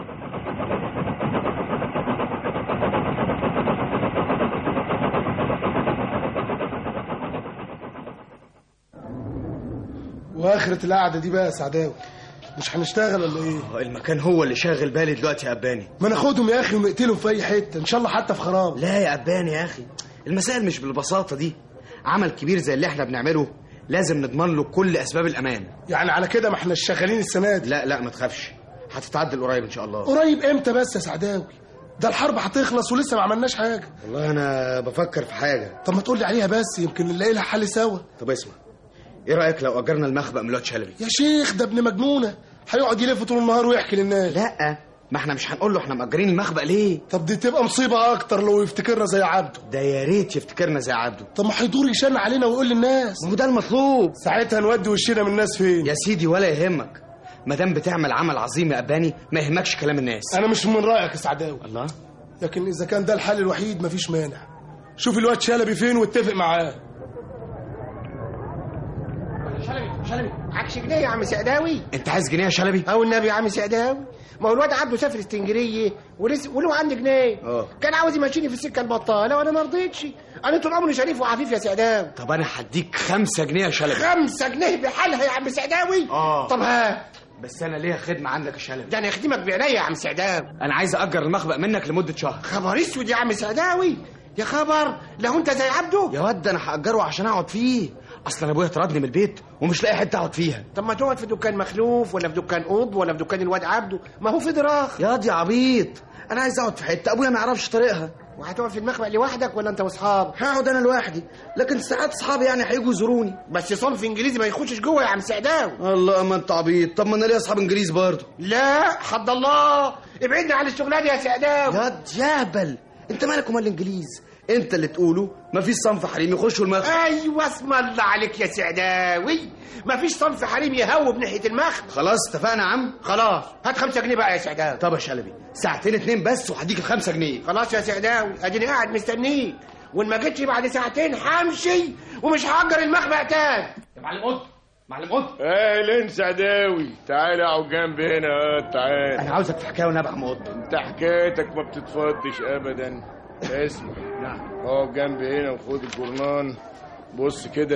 واخرة القعدة دي بقى يا سعداوي مش هنشتغل ولا ايه؟ المكان هو اللي شاغل بالي دلوقتي يا اباني ما ناخدهم يا اخي ونقتلهم في اي حتة ان شاء الله حتى في خراب لا يا اباني يا اخي المسائل مش بالبساطه دي عمل كبير زي اللي احنا بنعمله لازم نضمن له كل اسباب الامان يعني على كده ما احنا شغالين السنة دي لا لا ما تخافش هتتعدل قريب ان شاء الله قريب امتى بس يا سعداوي؟ ده الحرب هتخلص ولسه ما عملناش حاجة والله انا بفكر في حاجه طب ما تقول لي عليها بس يمكن نلاقي لها حل سوا طب اسمع ايه رايك لو اجرنا المخبأ من الواد شلبي يا شيخ ده ابن مجنونة هيقعد يلف طول النهار ويحكي للناس لا ما احنا مش هنقول له احنا مأجرين المخبأ ليه طب دي تبقى مصيبة اكتر لو يفتكرنا زي عبده ده يا ريت يفتكرنا زي عبده طب ما هيدور يشن علينا ويقول للناس ما هو ده المطلوب ساعتها نودي وشنا من الناس فين يا سيدي ولا يهمك ما دام بتعمل عمل عظيم يا اباني ما يهمكش كلام الناس انا مش من رايك يا سعداوي الله لكن اذا كان ده الحل الوحيد مفيش مانع شوف الواد شلبي فين واتفق معاه شلبي شلبي عكش جنيه يا عم سعداوي انت عايز جنيه يا شلبي او النبي يا عم سعداوي ما هو الواد عبده سافر اسكندريه ولسه وله عندي جنيه اه كان عاوز يمشيني في السكه البطاله وانا ما رضيتش انا طول عمري شريف وعفيف يا سعداوي طب انا هديك خمسة جنيه يا شلبي خمسة جنيه بحالها يا عم سعداوي اه طب ها بس انا ليا خدمه عندك يا شلبي ده انا اخدمك بعينيا يا عم سعداوي انا عايز اجر المخبأ منك لمده شهر خبر اسود يا عم سعداوي يا خبر لو انت زي عبده يا واد ده انا هاجره عشان اقعد فيه اصل انا ابويا طردني من البيت ومش لاقي حته اقعد فيها طب ما تقعد في دكان مخلوف ولا في دكان قض ولا في دكان الواد عبده ما هو في دراخ يا واد يا عبيط انا عايز اقعد في حته ابويا ما يعرفش طريقها وهتقعد في المخبأ لوحدك ولا انت واصحابك هقعد انا لوحدي لكن ساعات اصحابي يعني هيجوا يزوروني بس صنف انجليزي ما يخشش جوه يا عم سعداوي الله ما انت عبيط طب ما انا ليا اصحاب انجليز برضه لا حد الله ابعدنا عن الشغلانه يا سعداوي يا جابل انت مالك ومال الانجليز انت اللي تقوله مفيش صنف حريم يخشوا المخبأ ايوه اسم الله عليك يا سعداوي مفيش صنف حريم يهوب ناحيه المخبأ خلاص اتفقنا يا عم خلاص هات خمسة جنيه بقى يا سعداوي طب يا شلبي ساعتين اتنين بس وهديك الخمسة جنيه خلاص يا سعداوي اديني قاعد مستنيك وان ما جيتش بعد ساعتين همشي ومش هاجر المخبأ تاني يا معلم قط معلم قط اهلا سعداوي تعال اقعد جنبي هنا اه تعال انا عاوزك في حكايه ونبع قط انت حكايتك ما بتتفضش ابدا اسمع نعم اقعد جنبي هنا وخد الجرنان بص كده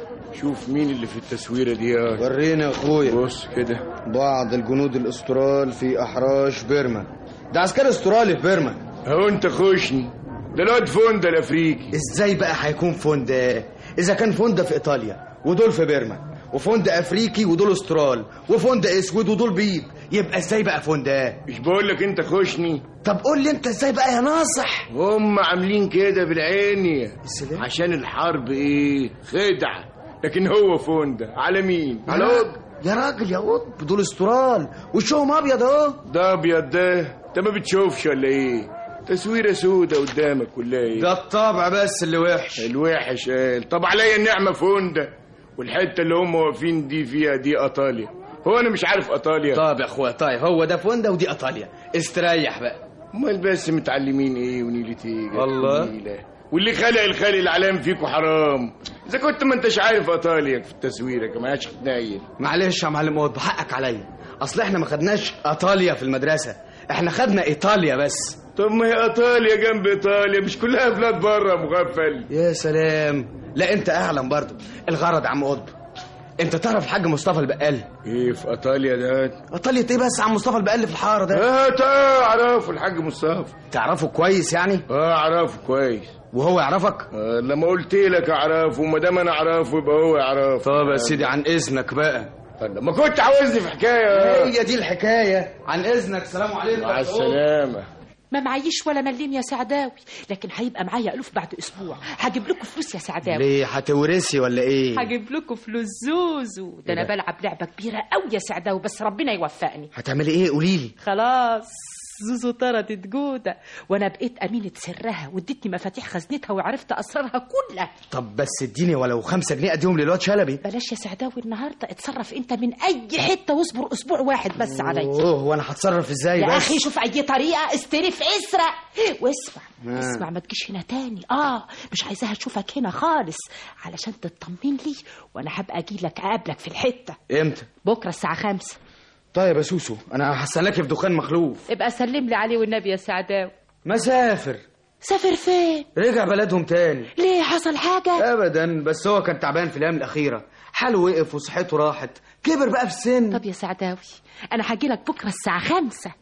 شوف مين اللي في التصويره دي اه ورينا يا اخويا بص كده بعض الجنود الاسترال في احراش بيرما ده عسكري استرالي في بيرما اهو انت خشني ده الواد فوندا الافريقي ازاي بقى هيكون فوندا اذا كان فوندا في ايطاليا ودول في بيرما وفوندا افريقي ودول استرال وفوندا اسود ودول بيض يبقى ازاي بقى فوندا مش بقول لك انت خشني طب قول لي انت ازاي بقى يا ناصح هم عاملين كده بالعين عشان الحرب ايه خدعه لكن هو فوندا على مين على قط يا راجل يا قط دول استرال وشهم ابيض اهو ده ابيض ده انت ما بتشوفش ولا ايه تصويره سودة قدامك كلها ايه ده الطبع بس اللي وحش الوحش قال طب عليا النعمه فوندا والحته اللي هم واقفين دي فيها دي ايطاليا هو انا مش عارف ايطاليا طب يا اخويا طيب هو ده فوندا ودي ايطاليا استريح بقى امال بس متعلمين ايه ونيلة ايه الله. ونيلة. واللي خلق الخلق العلام فيكوا حرام اذا كنت ما انتش عارف ايطاليا في التصويره كمان هتنايل معلش يا معلم قط بحقك عليا اصل احنا ما خدناش ايطاليا في المدرسه احنا خدنا ايطاليا بس طب ما هي ايطاليا جنب ايطاليا مش كلها بلاد بره مغفل يا سلام لا انت اعلم برضه الغرض يا عم قطب انت تعرف الحاج مصطفى البقال ايه في ايطاليا ده ايطاليا ايه بس عم مصطفى البقال في الحاره ده اه تا- اعرفه الحاج مصطفى تعرفه كويس يعني اه اعرفه كويس وهو يعرفك آه لما قلت لك اعرفه وما دام انا اعرفه يبقى هو يعرفه طب يا سيدي عن اذنك بقى ما كنت عاوزني في حكايه هي دي الحكايه عن اذنك سلام عليكم مع السلامه ما معيش ولا مليم يا سعداوي لكن هيبقى معايا ألوف بعد أسبوع هجيب لكم فلوس يا سعداوي ليه هتورثي ولا ايه هجيب لكم فلوس زوزو ده أنا إيه ده؟ بلعب لعبة كبيرة أوي يا سعداوي بس ربنا يوفقني هتعملي ايه قولي لي خلاص زوزو طردت جودة وأنا بقيت أمينة سرها وادتني مفاتيح خزنتها وعرفت أسرارها كلها طب بس اديني ولو خمسة جنيه اديهم للواد شلبي بلاش يا سعداوي النهاردة اتصرف أنت من أي حتة واصبر أسبوع واحد بس عليا اوه وانا هتصرف ازاي يا بس اخي شوف اي طريقه استلف اسرق واسمع آه. اسمع ما تجيش هنا تاني اه مش عايزاها اشوفك هنا خالص علشان تطمن لي وانا هبقى اجي لك اقابلك في الحته امتى بكره الساعه خمسة طيب يا سوسو انا هستناك في دخان مخلوف ابقى سلم لي عليه والنبي يا سعداوي مسافر سافر فين رجع بلدهم تاني ليه حصل حاجه ابدا بس هو كان تعبان في الايام الاخيره حاله وقف وصحته راحت كبر بقى في السن طب يا سعداوي انا هاجي لك بكره الساعه خمسة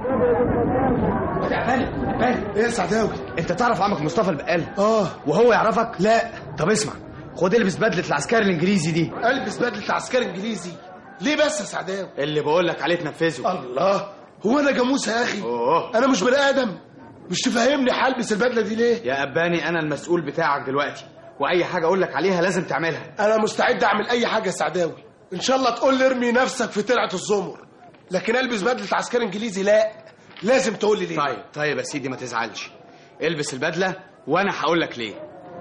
ايه يا سعداوي انت تعرف عمك مصطفى البقال اه وهو يعرفك لا طب اسمع خد البس بدله العسكري الانجليزي دي البس بدله عسكري انجليزي ليه بس يا سعداوي اللي بقول لك عليه تنفذه الله هو انا جاموسه يا اخي أوه. انا مش بني ادم مش تفهمني هلبس البدله دي ليه يا اباني انا المسؤول بتاعك دلوقتي واي حاجه اقول لك عليها لازم تعملها انا مستعد اعمل اي حاجه يا سعداوي ان شاء الله تقول لي ارمي نفسك في ترعه الزمر لكن البس بدله عسكري انجليزي لا لازم تقول لي ليه طيب طيب يا سيدي ما تزعلش البس البدله وانا هقول لك ليه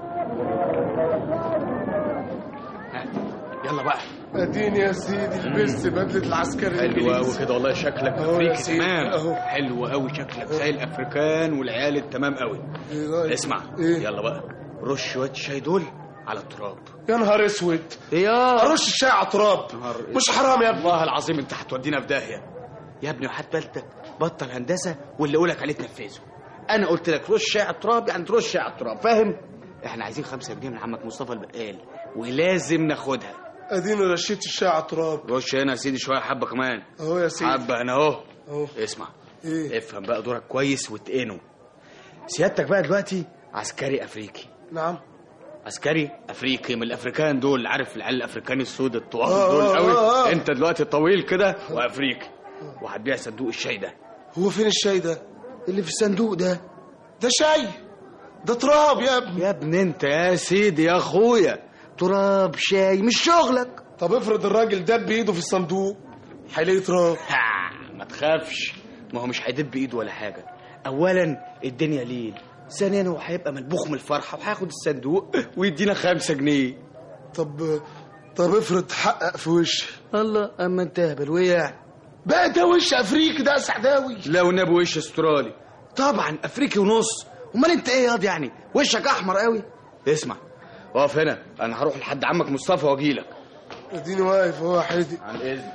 ها، يلا بقى اديني يا سيدي لبست بدله العسكري حلو قوي الانجليزي كده والله شكلك أهو يا افريقي سيدي، تمام أهو. حلو قوي شكلك زي الافريكان والعيال التمام قوي اسمع يلا بقى رش شويه شاي دول على التراب يا نهار اسود يا ارش الشاي على التراب مش حرام يا ابني والله العظيم انت هتودينا في داهيه يا ابني وحد بالك بطل هندسه واللي اقولك عليه تنفذه انا قلت لك رش شاي على التراب يعني ترش شاي على التراب فاهم احنا عايزين خمسة جنيه من عمك مصطفى البقال ولازم ناخدها اديني رشيت الشاي على التراب رش هنا يا سيدي شويه حبه كمان اهو يا سيدي حبه هنا اهو اهو اسمع ايه افهم بقى دورك كويس واتقنه سيادتك بقى دلوقتي عسكري افريقي نعم عسكري افريقي من الافريكان دول عارف العيال الافريكاني السود الطوال آه، دول آه، قوي آه، آه. انت دلوقتي طويل كده وافريقي وهتبيع صندوق الشاي ده هو فين الشاي ده اللي في الصندوق ده ده شاي ده تراب يا ابني يا ابني انت يا سيدي يا اخويا تراب شاي مش شغلك طب افرض الراجل دب بايده في الصندوق هيلاقي تراب ها، ما تخافش ما هو مش هيدب بايده ولا حاجه اولا الدنيا ليل ثانيا هو هيبقى ملبوخ من الفرحه وهياخد الصندوق ويدينا خمسة جنيه طب طب افرض حقق في وشي الله اما انت هبل ويا بقى ده وش افريقي ده يا سعداوي لو نبي وش استرالي طبعا افريقي ونص امال انت ايه ياض يعني وشك احمر قوي اسمع اقف هنا انا هروح لحد عمك مصطفى واجيلك اديني واقف اهو يا حيدي عن اذن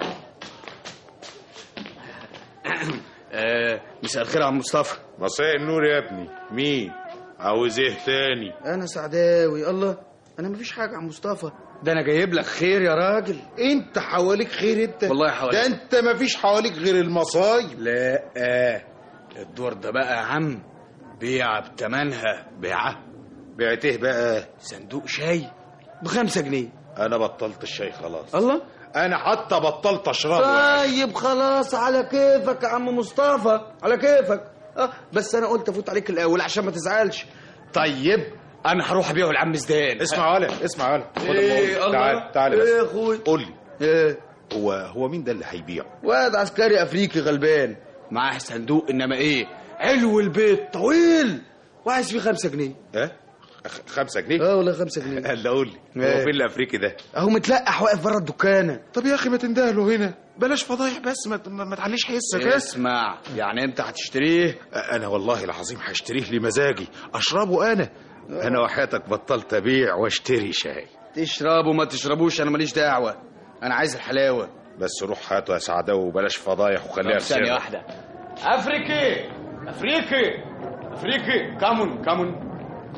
آه مساء الخير يا عم مصطفى مساء النور يا ابني مين عاوز ايه تاني انا سعداوي الله انا مفيش حاجه يا عم مصطفى ده انا جايب لك خير يا راجل انت حواليك خير انت والله حواليك. ده انت مفيش حواليك غير المصايب لا آه. الدور ده بقى يا عم بيعة بتمنها بيعة بعت ايه بقى صندوق شاي بخمسة جنيه انا بطلت الشاي خلاص الله انا حتى بطلت اشربه طيب خلاص على كيفك يا عم مصطفى على كيفك اه بس انا قلت افوت عليك الاول عشان ما تزعلش طيب انا هروح ابيعه لعم زدان اسمع ولا اسمع ولا خد إيه، الموضوع. الله. تعال تعال بس إيه يا أخوي؟ قول لي ايه هو هو مين ده اللي هيبيع واد عسكري افريقي غلبان معاه صندوق انما ايه علو البيت طويل وعايز فيه خمسة جنيه اه خ- خمسة جنيه اه ولا خمسة جنيه قال قول لي إيه. هو فين الافريقي ده اهو متلقح واقف بره الدكانه طب يا اخي ما تندهله هنا بلاش فضايح بس ما, ما, ما تعليش حسك بس اسمع يعني انت هتشتريه انا والله العظيم هشتريه لمزاجي اشربه انا انا وحياتك بطلت ابيع واشتري شاي تشربه ما تشربوش انا ماليش دعوه انا عايز الحلاوه بس روح هاته يا سعداوي وبلاش فضايح وخليها طب في ثانيه سرك. واحده افريقي افريقي افريقي كامون كامون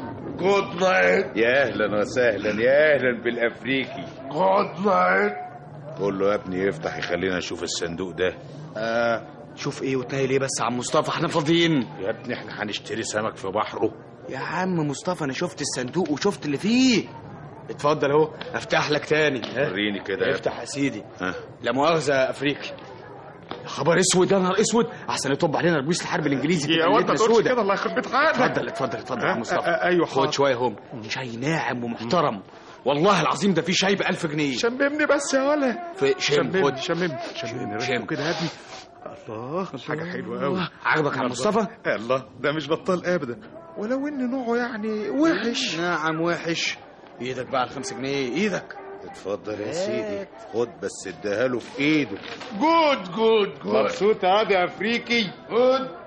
جود نايت يا اهلا وسهلا يا اهلا بالافريقي جود نايت قول له يا ابني يفتح يخلينا نشوف الصندوق ده آه شوف ايه وتنيل ايه بس يا عم مصطفى احنا فاضيين يا ابني احنا هنشتري سمك في بحره يا عم مصطفى انا شفت الصندوق وشفت اللي فيه اتفضل اهو افتح لك تاني ها؟ وريني كده يا افتح يا سيدي ها لا مؤاخذه يا افريقي يا خبر اسود يا نهار اسود احسن يطب علينا ربوس الحرب الانجليزي يا تبقى واد ما ليلتنا تقولش سودة. كده الله يخرب بيت عقلك اتفضل اتفضل اتفضل يا أه، مصطفى أه، أيوة خد حاضر. شويه هم شاي ناعم ومحترم والله العظيم ده فيه شاي ب 1000 جنيه شممني بس يا ولا في شم خد شممني شممني شم. ريحته كده يا ابني الله حاجه حلوه قوي عجبك يا عم مصطفى الله ده مش بطال ابدا ولو ان نوعه يعني وحش نعم وحش ايدك بقى على 5 جنيه ايدك اتفضل يا سيدي خد بس اديها له في ايده جود جود جود مبسوط هذا يا افريقي جود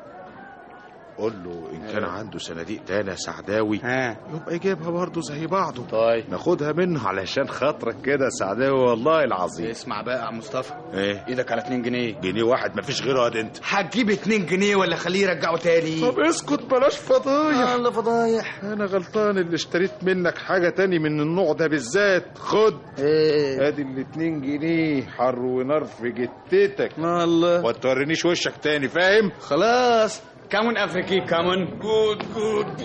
قول له ان كان عنده صناديق تانية يا سعداوي ها يبقى يجيبها برضه زي بعضه طيب ناخدها منه علشان خاطرك كده يا سعداوي والله العظيم اسمع بقى يا عم مصطفى ايه ايدك على 2 جنيه جنيه واحد مفيش غيره قد انت هتجيب 2 جنيه ولا خليه يرجعه تاني طب اسكت بلاش فضايح الله فضايح انا غلطان اللي اشتريت منك حاجة تاني من النوع ده بالذات خد ايه ادي الاتنين جنيه حر ونار في جتتك ما الله وما تورينيش وشك تاني فاهم خلاص كامون افريقي كامون جود جود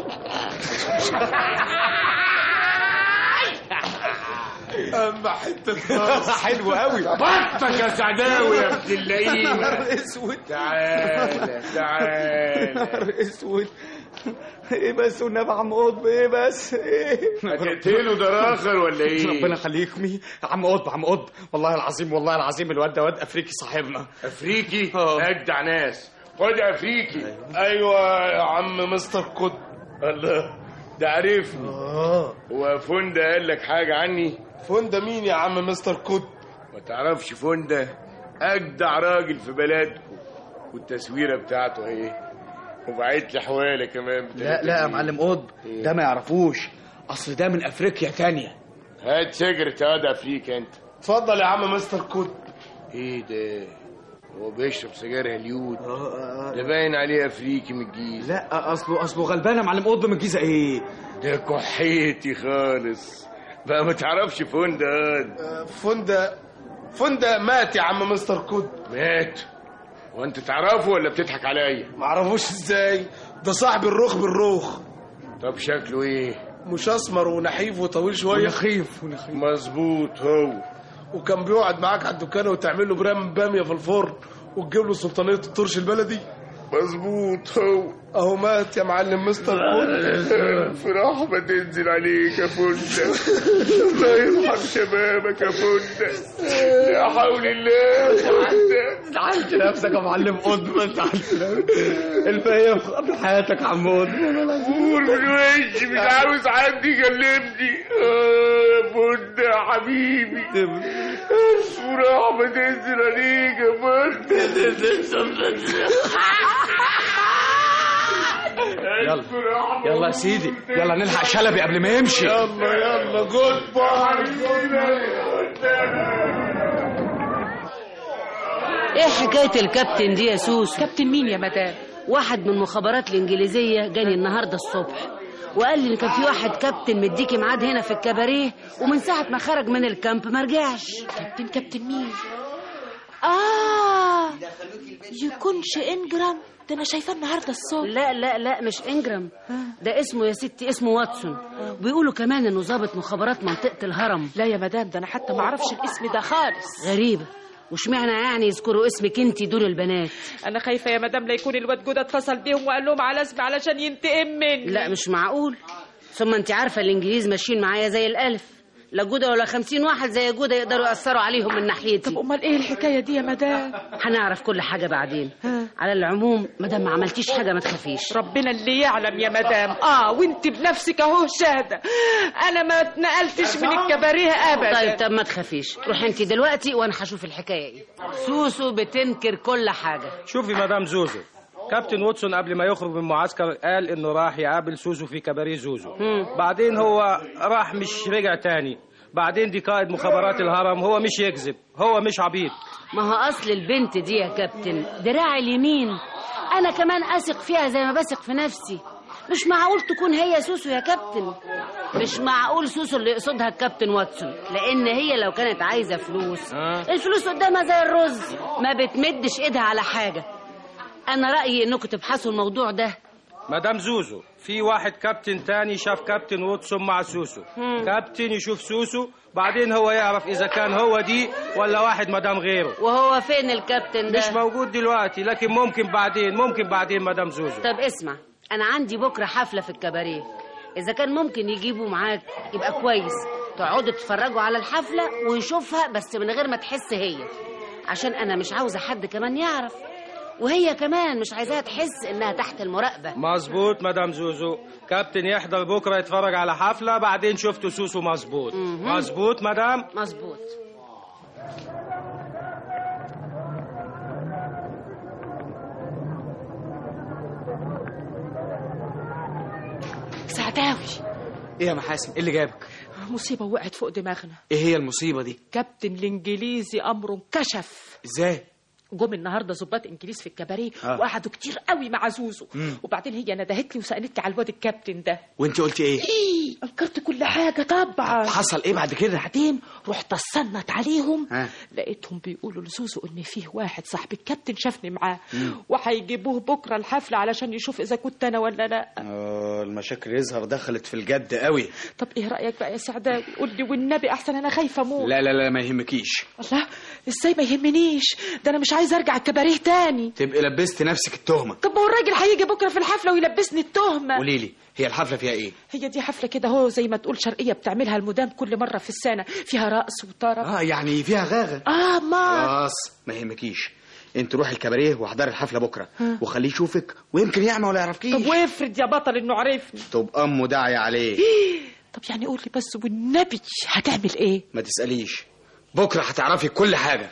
اما حته راس حلو قوي بطك يا سعداوي يا ابن اللئيم نهار اسود تعالى تعالى نهار اسود ايه بس والنبي يا عم قطب ايه بس ايه هتقتله ده اخر ولا ايه ربنا يخليك مي عم قطب عم قطب والله العظيم والله العظيم الواد ده واد افريقي صاحبنا افريقي آه. اجدع ناس خد يا افريقي ايوه يا عم مستر قطب الله ده عرفني اه هو فوندا قال لك حاجه عني فوندا مين يا عم مستر كود ما تعرفش فوندا اجدع راجل في بلدكم والتصويره بتاعته اهي وبعت لي حواله كمان لا لا يا معلم قطب ده ما يعرفوش اصل ده من افريقيا تانية هات سجرة هذا افريقيا انت اتفضل يا عم مستر كود ايه ده هو بيشرب سجاير هليود ده باين عليه افريقي من الجيزه لا اصله اصله غلبان يا معلم قطب من الجيزه ايه ده كحيتي خالص بقى ما تعرفش فوندا هاد آه، فوندا فوندا مات يا عم مستر كود مات وانت تعرفه ولا بتضحك عليا معرفوش ازاي ده صاحب الرخ بالرخ طب شكله ايه مش اسمر ونحيف وطويل شويه ونخيف ونخيف مظبوط هو وكان بيقعد معاك على الدكان وتعمل له برام باميه في الفرن وتجيب له سلطانيه الطرش البلدي مظبوط هو اهو مات يا معلم مستر كل في رحمة تنزل عليك يا فندق الله يرحم شبابك يا فندق لا حول الله فندق زعلت نفسك يا معلم قطب زعلت الفهيم في حياتك يا عم قطب قول من وشي مش عاوز حد يكلمني آه يا فندق يا حبيبي ألف رحمة تنزل عليك يا فندق يلا يلا يا سيدي يلا نلحق شلبي قبل ما يمشي يلا يلا جود باي ايه حكايه الكابتن دي يا سوسو كابتن مين يا مدام واحد من المخابرات الانجليزيه جاني النهارده الصبح وقال لي ان كان في واحد كابتن مديكي ميعاد هنا في الكباريه ومن ساعه ما خرج من الكامب ما رجعش كابتن كابتن مين اه يكونش انجرام ده انا شايفاه النهارده الصبح لا لا لا مش انجرام ده اسمه يا ستي اسمه واتسون بيقولوا كمان انه ضابط مخابرات منطقه الهرم لا يا مدام ده انا حتى ما اعرفش الاسم ده خالص غريبه واشمعنى يعني يذكروا اسمك انت دول البنات انا خايفه يا مدام لا يكون الواد جوده اتصل بيهم وقال لهم على اسمي علشان ينتقم مني لا مش معقول ثم انت عارفه الانجليز ماشيين معايا زي الالف لا جوده ولا خمسين واحد زي جوده يقدروا ياثروا عليهم من ناحيتي طب امال ايه الحكايه دي يا مدام هنعرف كل حاجه بعدين على العموم مادام ما عملتيش حاجه ما تخافيش ربنا اللي يعلم يا مدام اه وانت بنفسك اهو شاهده انا ما اتنقلتش من الكباريه ابدا طيب طب ما تخافيش روحي انت دلوقتي وانا هشوف الحكايه ايه سوسو بتنكر كل حاجه شوفي مدام زوزو كابتن واتسون قبل ما يخرج من المعسكر قال انه راح يقابل سوزو في كباريه زوزو بعدين هو راح مش رجع تاني بعدين دي قائد مخابرات الهرم هو مش يكذب هو مش عبيط ما هو اصل البنت دي يا كابتن دراعي اليمين انا كمان اثق فيها زي ما بثق في نفسي مش معقول تكون هي سوسو يا كابتن مش معقول سوسو اللي يقصدها الكابتن واتسون لان هي لو كانت عايزه فلوس آه. الفلوس قدامها زي الرز ما بتمدش ايدها على حاجه انا رايي انكم تبحثوا الموضوع ده مدام زوزو في واحد كابتن تاني شاف كابتن واتسون مع سوسو مم. كابتن يشوف سوسو بعدين هو يعرف اذا كان هو دي ولا واحد مدام غيره وهو فين الكابتن ده مش موجود دلوقتي لكن ممكن بعدين ممكن بعدين مدام زوزو طب اسمع انا عندي بكره حفله في الكباريه اذا كان ممكن يجيبوا معاك يبقى كويس تقعدوا تتفرجوا على الحفله ويشوفها بس من غير ما تحس هي عشان انا مش عاوزه حد كمان يعرف وهي كمان مش عايزاها تحس انها تحت المراقبه مظبوط مدام زوزو كابتن يحضر بكره يتفرج على حفله بعدين شفتوا سوسو مظبوط مهم. مظبوط مدام مظبوط سعداوي ايه يا محاسن ايه اللي جابك مصيبه وقعت فوق دماغنا ايه هي المصيبه دي كابتن الانجليزي امره انكشف ازاي جم النهارده ظباط انجليز في الكباريه آه. وقعدوا كتير قوي مع زوزو مم. وبعدين هي ندهت لي وسالت لي على الواد الكابتن ده وانت قلتي ايه ايه انكرت كل حاجه طبعا حصل ايه بعد كده بعدين رحت اتصنت عليهم ها. لقيتهم بيقولوا لزوزو ان فيه واحد صاحب الكابتن شافني معاه مم. وهيجيبوه بكره الحفله علشان يشوف اذا كنت انا ولا لا اه المشاكل يظهر دخلت في الجد قوي طب ايه رايك بقى يا سعداوي قول لي والنبي احسن انا خايفه اموت لا لا لا ما يهمكيش الله ازاي ما يهمنيش ده انا مش عايزه ارجع الكباريه تاني تبقي لبست نفسك التهمه طب ما هو الراجل هيجي بكره في الحفله ويلبسني التهمه قولي لي هي الحفله فيها ايه هي دي حفله كده هو زي ما تقول شرقيه بتعملها المدام كل مره في السنه فيها رقص وطرب اه يعني فيها غاغه اه ما خلاص ما يهمكيش انت روحي الكباريه واحضري الحفله بكره ها. وخليه يشوفك ويمكن يعمى ولا يعرفكيش طب وافرض يا بطل انه عرفني تبقى امه داعيه عليه طب يعني قول لي بس والنبي هتعمل ايه ما تساليش بكره هتعرفي كل حاجه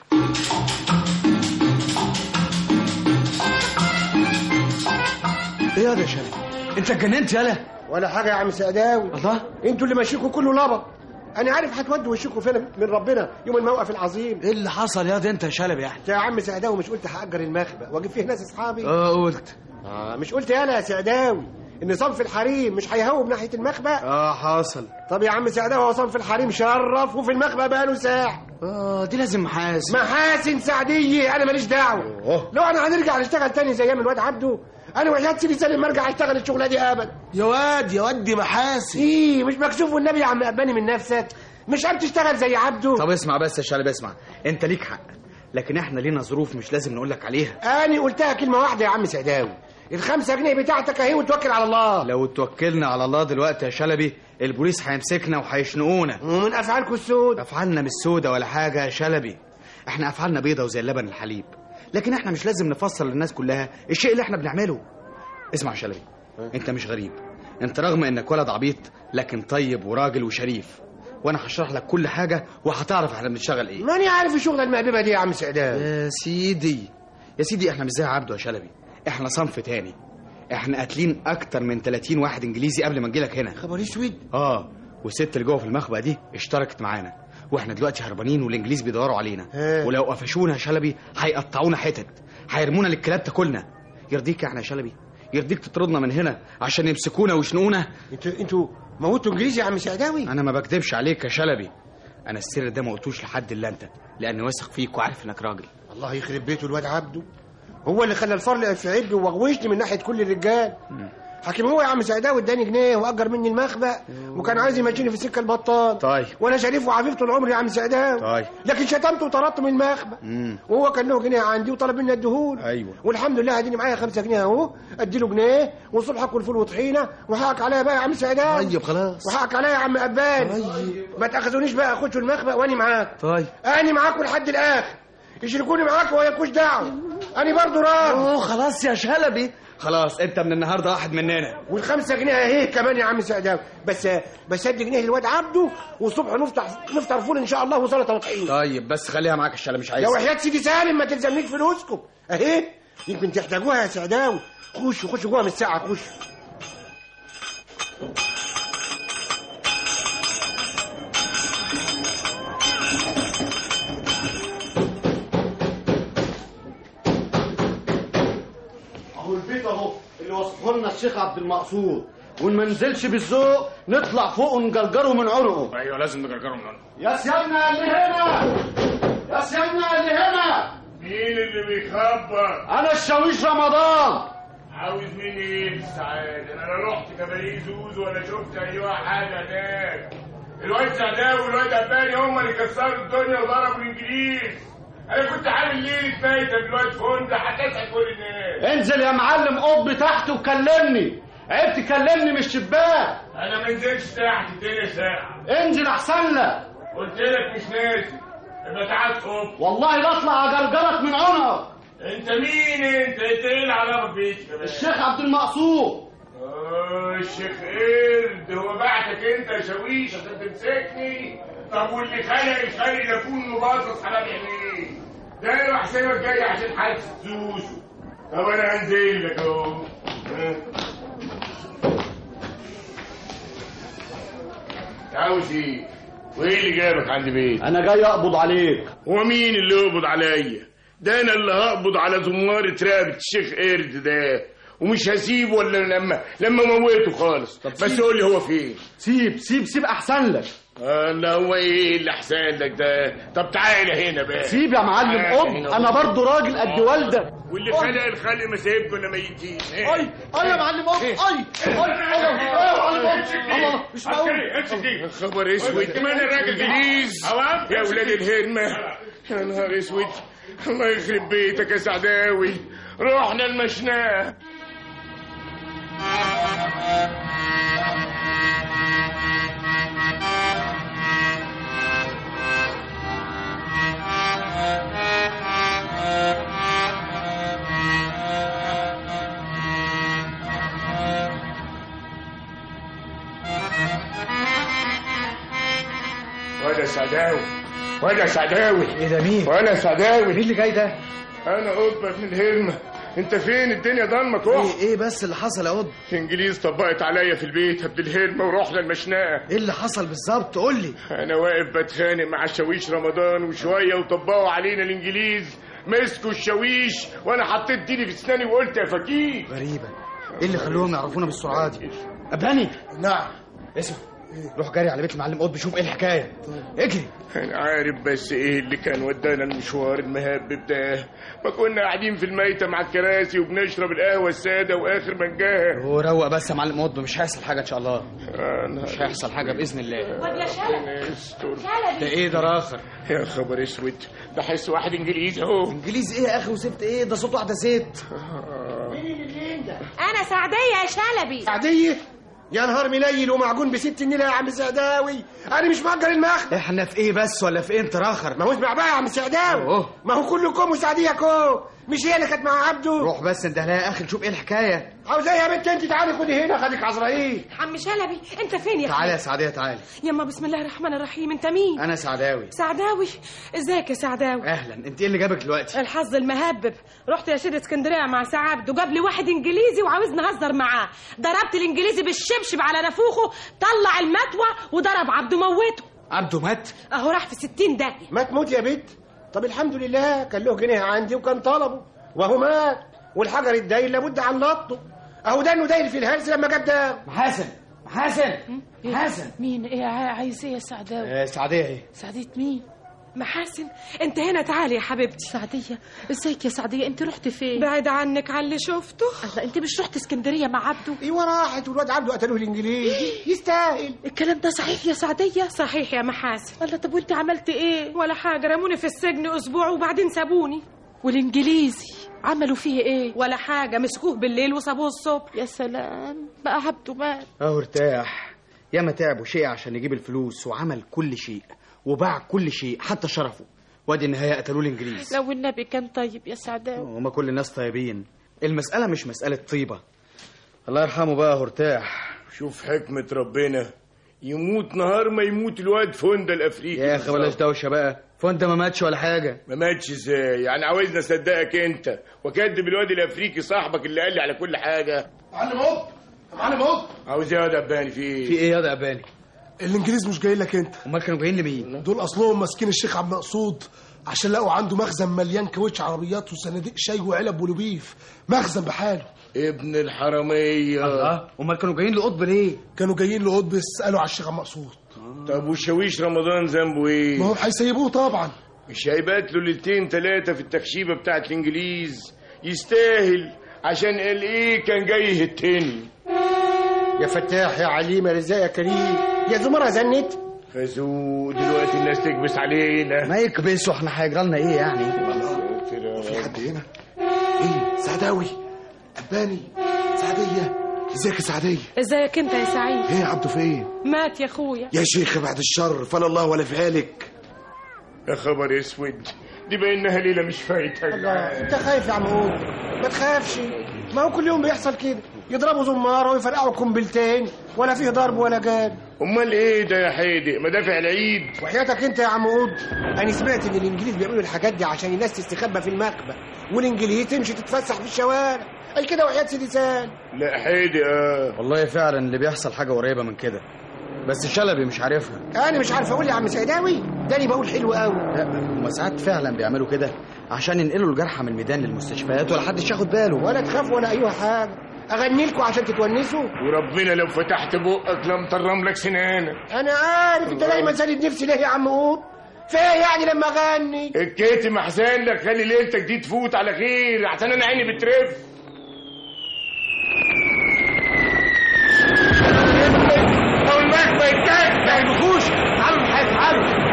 ايه يا ده شرف انت اتجننت يالا ولا حاجه يا عم سعداوي الله انتوا اللي ماشيكوا كله لبط انا عارف هتودوا وشكوا فين من ربنا يوم الموقف العظيم ايه اللي حصل يا ده انت يا شلبي يعني يا عم سعداوي مش قلت هاجر المخبأ واجيب فيه ناس اصحابي اه قلت اه مش قلت يالا يا سعداوي ان صنف الحريم مش هيهوب ناحيه المخبأ اه حصل طب يا عم سعداوي هو صنف الحريم شرف وفي المخبأ بقاله ساعه اه دي لازم محاسن محاسن سعديه انا ماليش دعوه أوه. لو انا هنرجع نشتغل تاني زي ايام الواد عبده انا وحياة سيدي سالم ما ارجع اشتغل الشغله دي ابدا يا واد يا واد دي محاسن ايه مش مكسوف والنبي يا عم قباني من نفسك مش عارف تشتغل زي عبده طب اسمع بس يا شلبي اسمع انت ليك حق لكن احنا لينا ظروف مش لازم نقول لك عليها أنا قلتها كلمة واحدة يا عم سعداوي الخمسة جنيه بتاعتك أهي وتوكل على الله لو اتوكلنا على الله دلوقتي يا شلبي البوليس هيمسكنا وهيشنقونا ومن أفعالكم السود افعالنا مش سودة ولا حاجة يا شلبي احنا افعالنا بيضة وزي اللبن الحليب لكن احنا مش لازم نفسر للناس كلها الشيء اللي احنا بنعمله اسمع يا شلبي انت مش غريب انت رغم انك ولد عبيط لكن طيب وراجل وشريف وانا هشرح لك كل حاجة وهتعرف احنا بنشتغل ايه ماني عارف الشغلة المهببة دي يا عم سعداوي يا سيدي يا سيدي احنا مش زي عبده يا شلبي احنا صنف تاني احنا قاتلين اكتر من 30 واحد انجليزي قبل ما نجيلك هنا خبر اسود اه والست اللي جوه في المخبأ دي اشتركت معانا واحنا دلوقتي هربانين والانجليز بيدوروا علينا ها. ولو قفشونا يا شلبي هيقطعونا حتت هيرمونا للكلاب تاكلنا يرضيك يعني يا شلبي يرضيك تطردنا من هنا عشان يمسكونا ويشنقونا انتوا انتوا موتوا انجليزي يا عم سعداوي انا ما بكدبش عليك يا شلبي انا السر ده ما قلتوش لحد الا انت لاني واثق فيك وعارف انك راجل الله يخرب بيته الواد عبده هو اللي خلى الفرل في عبي وغوشني من ناحيه كل الرجال حكيم هو يا عم سعداوي اداني جنيه واجر مني المخبأ وكان عايز يمشيني في السكه البطال طيب وانا شريف وعفيف طول عمري يا عم سعداوي طيب لكن شتمته وطردته من المخبأ امم وهو كان له جنيه عندي وطلب مني اديهوله ايوه والحمد لله اديني معايا خمسة جنيه اهو ادي له جنيه والصبح اكل فول وطحينه وحقك عليا بقى يا عم سعداوي طيب خلاص وحقك عليا يا عم قبال ما تاخذونيش بقى اخدش المخبأ واني معاك طيب اني معاكم لحد الاخر يشركوني معاك وما يكوش دعوه اني برضه راضي اوه خلاص يا شلبي خلاص انت من النهارده واحد مننا والخمسة جنيه اهي كمان يا عم سعداوي بس بس ادي جنيه للواد عبده والصبح نفتح نفطر فول ان شاء الله وسلطه وطحين طيب بس خليها معاك الشلة مش عايز لو وحياة سيدي سالم ما تلزمنيش فلوسكم اهي يمكن تحتاجوها يا سعداوي خشوا خشوا جوه من الساعه خشوا اهو البيت اهو اللي وصفه لنا الشيخ عبد المقصود وان ما نزلش بالذوق نطلع فوق ونجرجره من عنقه ايوه لازم نجرجره من عنده يا سيادنا اللي هنا يا سيادنا اللي هنا مين اللي بيخبط انا الشاويش رمضان عاوز مني ايه السعادة انا لا رحت كباريه زوز ولا شفت اي حاجه هناك الواد سعداوي والواد عباني هم اللي كسروا الدنيا وضربوا الانجليز انا كنت عامل ليله فايته بالواد فندق هتسعد كل الناس انزل يا معلم قب تحت وكلمني عيب تكلمني من الشباك انا ما نزلتش تحت الدنيا ساعه انزل احسن لك قلت لك مش نازل يبقى تعال صب والله لا اجرجرك من عنقك انت مين انت انت ايه اللي على بيتك كمان الشيخ عبد المقصود اه الشيخ قرد هو بعتك انت يا شاويش عشان تمسكني طب واللي خلق الخلق ده كله باصص على عينيه ده انا راح سايبك جاي عشان حادثه زوزو طب انا هنزل لك اهو ها. عاوز ايه؟ وايه اللي جابك عند بيت؟ انا جاي اقبض عليك ومين اللي يقبض عليا؟ ده انا اللي هقبض على زمارة رقبة الشيخ قرد ده ومش هسيبه ولا لما لما موته خالص بس سيب. قول لي هو فين سيب سيب سيب احسن لك آه لا هو ايه اللي احسن لك ده طب تعالى هنا بقى سيب يا معلم تعالى قب هنا. انا برضو راجل قد والدك واللي خلق الخلق ما سايبكم ولا ميتين اي اي يا معلم قب اي اي اي يا معلم قب الله مش معقول امسك خبر اسود ما انا راجل انجليز يا ولاد الهرمه يا نهار اسود الله يخرب بيتك يا سعداوي رحنا المشناه وانا سعداوي وانا سعداوي ايه ده مين وانا سعداوي مين اللي جاي ده انا قبة من الهرمة انت فين الدنيا ضلمة كح ايه ايه بس اللي حصل يا قط الانجليز طبقت عليا في البيت قبل الهرمة ورحنا المشنقة ايه اللي حصل بالظبط قول لي انا واقف بتخانق مع الشاويش رمضان وشوية وطبقوا علينا الانجليز مسكوا الشاويش وانا حطيت ديني في اسناني وقلت يا فكيك غريبة ايه اللي خلوهم يعرفونا بالسرعة دي اباني نعم اسمع روح جري على بيت المعلم قطب شوف ايه الحكايه اجري انا عارف بس ايه اللي كان ودانا المشوار المهبب ده ما كنا قاعدين في الميتة مع الكراسي وبنشرب القهوة السادة واخر منجاها وروق بس يا معلم قطب مش هيحصل حاجه ان شاء الله أنا مش هيحصل حاجه باذن الله طب يا شلبي استر ده ايه ده راخر يا خبر اسود ده حس واحد انجليزي اهو انجليزي ايه يا اخي وسبت ايه ده صوت واحده ست انا سعديه يا شلبي سعديه يا نهار مليل ومعجون بست النيله يا عم سعداوي انا مش مأجر المخبز احنا في ايه بس ولا في ايه انت راخر ما هو اسمع بقى يا عم سعداوي أوه. ما هو كلكم وسعديه كو مش هي اللي كانت مع عبده روح بس انت لا يا اخي نشوف ايه الحكايه عاوز ايه يا بنت انت تعالي خدي هنا خدك عزرائيل عم شلبي انت فين يا تعالى يا أخي؟ سعديه تعالى يما بسم الله الرحمن الرحيم انت مين انا سعداوي سعداوي ازيك يا سعداوي اهلا انت ايه اللي جابك دلوقتي الحظ المهبب رحت يا سيدي اسكندريه مع سعد وجاب لي واحد انجليزي وعاوزني اهزر معاه ضربت الانجليزي بالشبشب على نافوخه طلع المتوى وضرب عبده موته عبده مات اهو راح في ستين داهيه ما تموت يا بنت طب الحمد لله كان له جنيه عندي وكان طلبه وهو مات والحجر الدايل لابد عن لطه اهو ده انه دايل في الهلس لما جاب ده محاسن محاسن محاسن مين ايه عا- عايز ايه يا سعداوي آه سعديه ايه سعدية مين محاسن انت هنا تعالي يا حبيبتي سعدية ازيك يا سعدية انت رحت فين بعد عنك على اللي شفته الله انت مش رحت اسكندرية مع عبده ايوه راحت والواد عبده قتلوه الانجليزي يستاهل الكلام ده صحيح يا سعدية صحيح يا محاسن الله طب وانت عملت ايه ولا حاجه رموني في السجن اسبوع وبعدين سابوني والانجليزي عملوا فيه ايه ولا حاجه مسكوه بالليل وسابوه الصبح يا سلام بقى عبده مات اهو ارتاح ياما تعب وشيء عشان يجيب الفلوس وعمل كل شيء وباع كل شيء حتى شرفه وادي النهايه قتلوه الانجليز لو النبي كان طيب يا سعداوي وما كل الناس طيبين المساله مش مساله طيبه الله يرحمه بقى اهو ارتاح شوف حكمة ربنا يموت نهار ما يموت الواد فوندا الافريقي يا اخي بلاش دوشه بقى فانت ما ماتش ولا حاجه ما ماتش ازاي يعني عاوزني اصدقك انت واكدب الواد الافريقي صاحبك اللي قال لي على كل حاجه معلم هوب يا معلم هوب عاوز ايه يا دباني في ايه في ايه يا ده اباني الانجليز مش جايين لك انت امال كانوا جايين لمين دول اصلهم ماسكين الشيخ عبد المقصود عشان لقوا عنده مخزن مليان كاوتش عربيات وصناديق شاي وعلب ولبيف مخزن بحاله ابن الحراميه الله امال كانوا جايين لقطب ليه كانوا جايين لقطب يسالوا على الشيخ عبد المقصود طب وشاويش رمضان ذنبه ايه ما هو هيسيبوه طبعا مش هيبات له ليلتين ثلاثه في التخشيبه بتاعت الانجليز يستاهل عشان قال ايه كان جاي يهتني يا فتاح يا عليم يا رزاق يا كريم يا زمرة زنت خازوق دلوقتي الناس تكبس علينا ما يكبسوا احنا هيجرى لنا ايه يعني في حد هنا ايه سعداوي اباني سعديه ازيك يا سعديه ازيك انت يا سعيد ايه يا عبده فين مات يا اخويا يا شيخ بعد الشر فلا الله ولا في بالك يا خبر اسود دي بانها ليله مش فايته الله انت خايف يا عم هو ما تخافش ما هو كل يوم بيحصل كده يضربوا زمارة ويفرقعوا قنبلتين ولا فيه ضرب ولا جاد امال ايه ده يا حيدق مدافع العيد وحياتك انت يا عم قود انا سمعت ان الانجليز بيعملوا الحاجات دي عشان الناس تستخبى في المخبأ والانجليز تمشي تتفسح في الشوارع قال كده وحياة سيدي سال لا حيدق اه والله فعلا اللي بيحصل حاجه قريبه من كده بس شلبي مش عارفها انا مش عارف اقول يا عم سعداوي ده اللي بقول حلو قوي لا هما ساعات فعلا بيعملوا كده عشان ينقلوا الجرحى من الميدان للمستشفيات ولا حدش ياخد باله ولا تخاف ولا اي حاجه اغني لكم عشان تتونسوا وربنا لو فتحت بقك لم ترم لك سنانك انا عارف انت دايما سالد نفسي ليه يا عم قود فيا يعني لما اغني الكاتم احسن لك خلي ليلتك دي تفوت على خير عشان انا عيني بترف لو المخبأ يتكلم لا يبخوش تعالوا نحاول تعالوا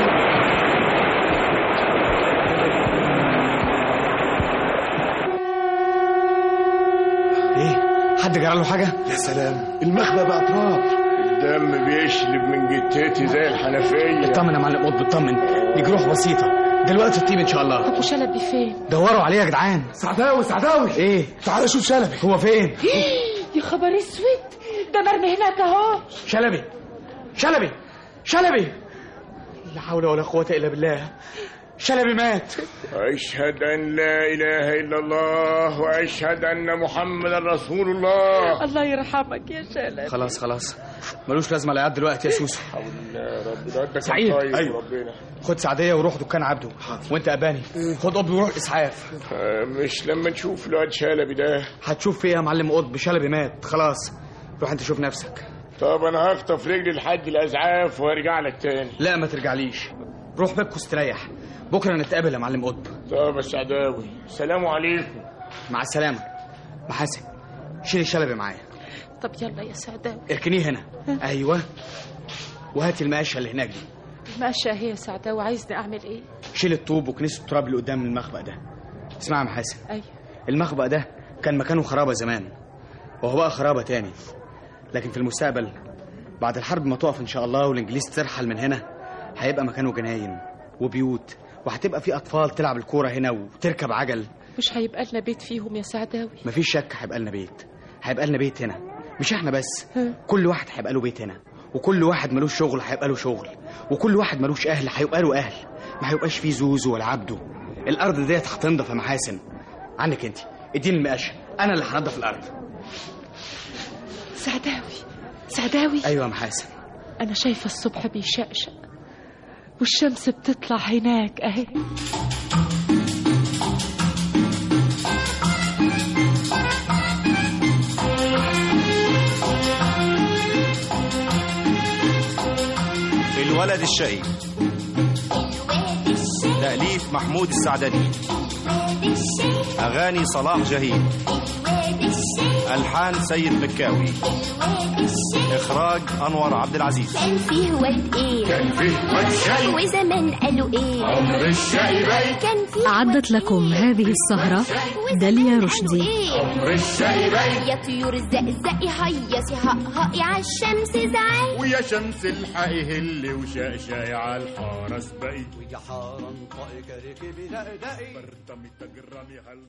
ايه حد جرى له حاجه يا سلام المخبأ بقى تراب الدم بيشلب من جتتي زي الحنفيه اطمن يا معلم قطب اطمن دي جروح بسيطه دلوقتي الطيب ان شاء الله ابو شلبي فين دوروا عليه يا جدعان سعداوي سعداوي ايه تعالى شوف شلبي هو فين يا خبر اسود ده مرمي هناك اهو شلبي شلبي شلبي لا حول ولا قوه الا بالله شلبي مات أشهد أن لا إله إلا الله وأشهد أن محمدا رسول الله الله يرحمك يا شلبي خلاص خلاص ملوش لازمه العياد دلوقتي يا سوسو يا رب ده أنت سعيد. طيب أيوة. ربنا خد سعديه وروح دكان عبده وانت اباني خد قطب وروح اسعاف آه، مش لما نشوف الواد شلبي ده هتشوف فيه يا معلم قطب شلبي مات خلاص روح انت شوف نفسك طب انا هخطف رجلي لحد الاسعاف وارجع لك تاني لا ما ترجعليش روح بيتكم استريح بكره نتقابل يا معلم قطب طب يا سعداوي سلام عليكم مع السلامه محاسن شيل الشلبي معايا طب يلا يا سعداوي اركنيه هنا ايوه وهاتي المقشه اللي هناك دي ماشية هي يا سعداوي عايزني اعمل ايه شيل الطوب وكنيسه التراب اللي قدام المخبأ ده اسمع يا محاسن ايوه المخبأ ده كان مكانه خرابه زمان وهو بقى خرابه تاني لكن في المستقبل بعد الحرب ما تقف ان شاء الله والانجليز ترحل من هنا هيبقى مكانه جناين وبيوت وهتبقى في اطفال تلعب الكوره هنا وتركب عجل مش هيبقى لنا بيت فيهم يا سعداوي مفيش شك هيبقى لنا بيت هيبقى لنا بيت هنا مش احنا بس كل واحد هيبقى له بيت هنا وكل واحد ملوش شغل هيبقى له شغل وكل واحد ملوش اهل هيبقى له اهل ما هيبقاش فيه زوزو ولا عبده الارض ديت هتنضف يا محاسن عنك انت اديني المقاشه انا اللي هنضف الارض سعداوي سعداوي ايوه يا محاسن انا شايفه الصبح بيشقشق والشمس بتطلع هناك اهي الولد الشقي تأليف محمود السعدني أغاني صلاح جهيد ألحان سيد مكاوي إخراج أنور عبد العزيز كان فيه واد ايه كان فيه واد شقي. وزمان قالوا ايه عمر الشقي باين. كان فيه أعدت لكم هذه السهرة داليا رشدي عمر الشقي باين. يا طيور الزقزقي هيصي هقهقي عالشمس زعل ويا شمس الحقي هلي وشقشاي على الحارة سبقي ويا حارة انطقي كركبي دقدقي برطمي تجرمي هل